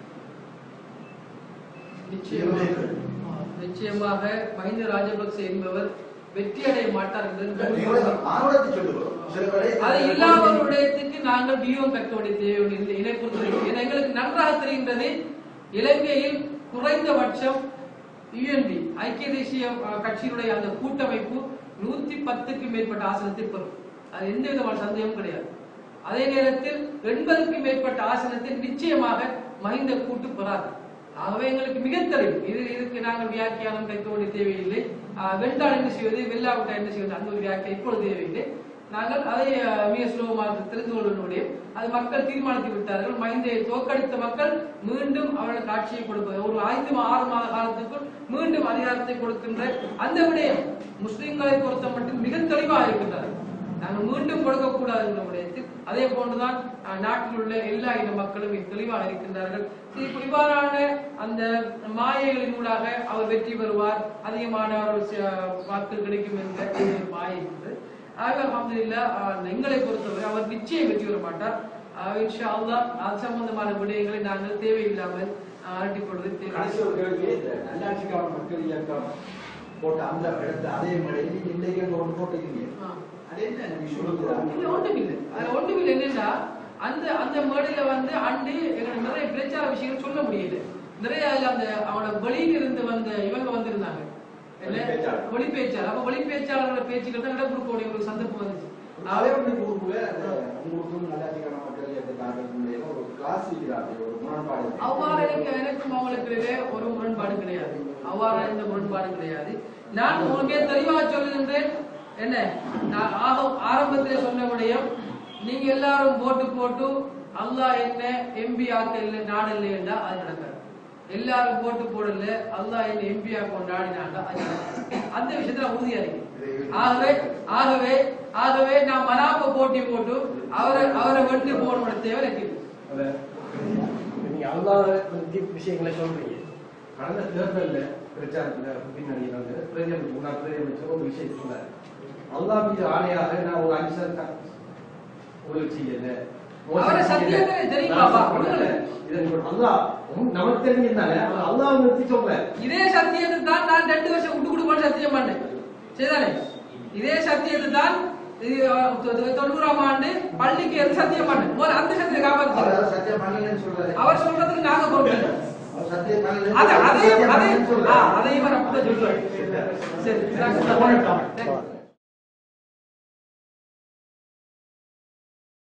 நிச்சயமாக நிச்சயமாக மஹிந்த ராஜபக்சே என்பவர் வெற்றி அடைய மாட்டார் நீங்களே என்பது ஆர்வத்தை சொல்லுகிறோம் சில வேளை அது இல்லாத ஒரு விடயத்துக்கு நாங்கள் வியூகம் கற்க வேண்டிய தேவை இல்லை இதை பொறுத்தவரைக்கும் ஏன்னா எங்களுக்கு நன்றாக தெரிகின்றது இலங்கையில் குறைந்தபட்சம் யுஎன்பி ஐக்கிய தேசிய அஹ், கட்சியினுடைய அந்த கூட்டமைப்பு நூத்தி பத்துக்கு மேற்பட்ட ஆசனத்தை பெறும் அது எந்த விதமான சந்தேகமும் கிடையாது அதே நேரத்தில் எண்பதுக்கும் மேற்பட்ட ஆசனத்தை நிச்சயமாக மஹிந்த கூட்டு பெறாது ஆகவே எங்களுக்கு மிக தெரியும் இது இதுக்கு நாங்கள் வியாக்கியானம் கேட்க வேண்டிய தேவையில்லை ஆஹ் வென்றால் என்ன செய்வது வெல்லாவிட்டால் என்ன செய்வது அந்த ஒரு வியாக்கியம் இப்பொழுது தேவையில்லை நாங்கள் அதை ஆஹ், மிக சுலபமாக தெரிந்து கொள்ள முடியும் அது மக்கள் தீர்மானித்து விட்டார்கள் மைந்தை தோற்கடித்த மக்கள் மீண்டும் அவர்களுக்கு ஆட்சியை கொடுப்பது ஒரு ஐந்து மா- ஆறு மாத காலத்துக்குள் மீண்டும் அதிகாரத்தை கொடுக்கின்ற அந்த விடயம் முஸ்லிம்களை பொறுத்த மட்டும் மிக தெளிவாக இருக்கின்றார்கள் நாங்கள் மீண்டும் கொடுக்கக்கூடாது என்ற விடயத்தில் அதே போன்றுதான் அஹ், நாட்டில் உள்ள எல்லா இன மக்களும் மிக தெளிவாக இருக்கின்றார்கள் இப்ப இவ்வாறான அந்த மாயைகளின் ஊடாக அவர் வெற்றி பெறுவார் அதிகமான அவர்கள் ச- வாக்குகள் கிடைக்கும் என்ற ஒரு மாயை இருக்குது ஆக அல்ஹம்துலில்லாஹ் எங்களை பொறுத்தவரை அவர் நிச்சயம் வெற்றி பெற மாட்டார் ஆஹ் இன்ஷா அல்லாஹ் அது சம்பந்தமான விடயங்களை நாங்கள் தேவையில்லாமல் ஆஹ் அரட்டிக்கொள்வது கடைசி தேவை ஒரு கேள்வி இந்த நல்லாட்சிக்கான மக்கள் இயக்கம் போட்ட அந்த இடத்த அதே மேடையில் நீங்க இன்றைக்கு அங்க ஒன்று போட்டிருக்கீங்க ஆ. அது என்ன விஷயம் இல்ல ஒன்றுமில்லை அதுல ஒன்றுமில்லை என்னன்னா அந்த அந்த மேடையில வந்து அண்டு எங்களுக்கு நிறைய பிரச்சார விஷயங்கள் சொல்ல முடியல நிறைய அதுல அந்த அவனோட வெளியில இருந்து வந்த இவங்க வந்திருந்தாங்க என்ன? ஒளிப்பேச்சாளர். ஒளிப்பேச்சாளர் அப்ப ஒளிப்பேச்சாளர்களோட பேச்சுக்கள் தான் இடம் கொடுக்கக்கூடிய ஒரு சந்தர்ப்பம் வந்துச்சு அதே வந்து குரூப்ல அந்த உங்களுக்கும் நல்லாட்சிக்கான மக்கள் இயக்கத்தார்களுடைய ஒரு கிளாஸ் இருக்கிறார்கள் ஒரு முரண்பாடு இருக்கு. அவ்வாறு எனக்கு எனக்கும் அவங்களுக்கு இடையிலே ஒரு முரண்பாடு கிடையாது அவ்வாறு எந்த முரண்பாடு கிடையாது நான் உங்களுக்கே தெளிவாக சொல்லுகின்றேன் என்ன நான் ஆக ஆரம்பத்திலே சொன்ன விடயம் நீங்க எல்லாரும் போட்டு போட்டு அல்லாஹ் என்ன எம்பி ஆக்க இல்லை நாடு இல்லை என்றா அது நடக்காது எல்லாரும் போட்டு போடல அல்லாஹ் என்ன எம்பி ஆக்க நாடினாண்டா அது நடக்காது. அந்த விஷயத்துல நான் உறுதியா இருக்கேன் ஆகவே ஆகவே ஆகவே நான் மனாப்ப போட்டி போட்டு அவரை அவரை வெட்டு போடணும் தேவை எனக்கு இல்லை. அத நீங்க அல்லாத பத்தி விஷயங்களை சொல்றீங்க கடந்த தேர்தல்ல பிரச்சாரத்துல பின்னாடி வந்து பிரதமர் முன்னாள் பிரதமர் ஒரு விஷயத்தை சொன்னார் அல்லாஹ் மீது ஆணையாக நான் ஒரு அஞ்சு சார் உங்களுக்கு செய்யல மோசடி அவரை செய்யல, சத்தியத்திலே தெரியுமா, நாசம் பா? பண்ணல. இதை நீங்க அல்லாஹ் உம் நமக்கு தெரிஞ்சிருந்தானே அவர் அல்லாஹ் நிறுத்தி சொல்றேன் இதே சத்தியத்தை தான் நான் ரெண்டு வருஷம் விட்டு கொடுப்பேன்னு சத்தியம் பண்ணேன் சரிதானே இதே சத்தியத்தை தான் இது, அஹ், தொ- தொ- தொண்ணூறாம் ஆண்டு பள்ளிக்கு எது சத்தியம் பண்ணேன் முதல்ல அந்த சத்தியத்தை காப்பாற்று அவர் சத்தியம் பண்ணலன்னு சொல்றாரு அவர் சொல்றதுக்கு நாங்க பொறுப்பு அவர் சத்தியம் பண்ணல அதை அதையும் சத்தியம் அதையும் பண்ணலன்னு ஆ, சொல்றாரு அதையும் அவர் அப்படிதான் சொல்றாரு சரி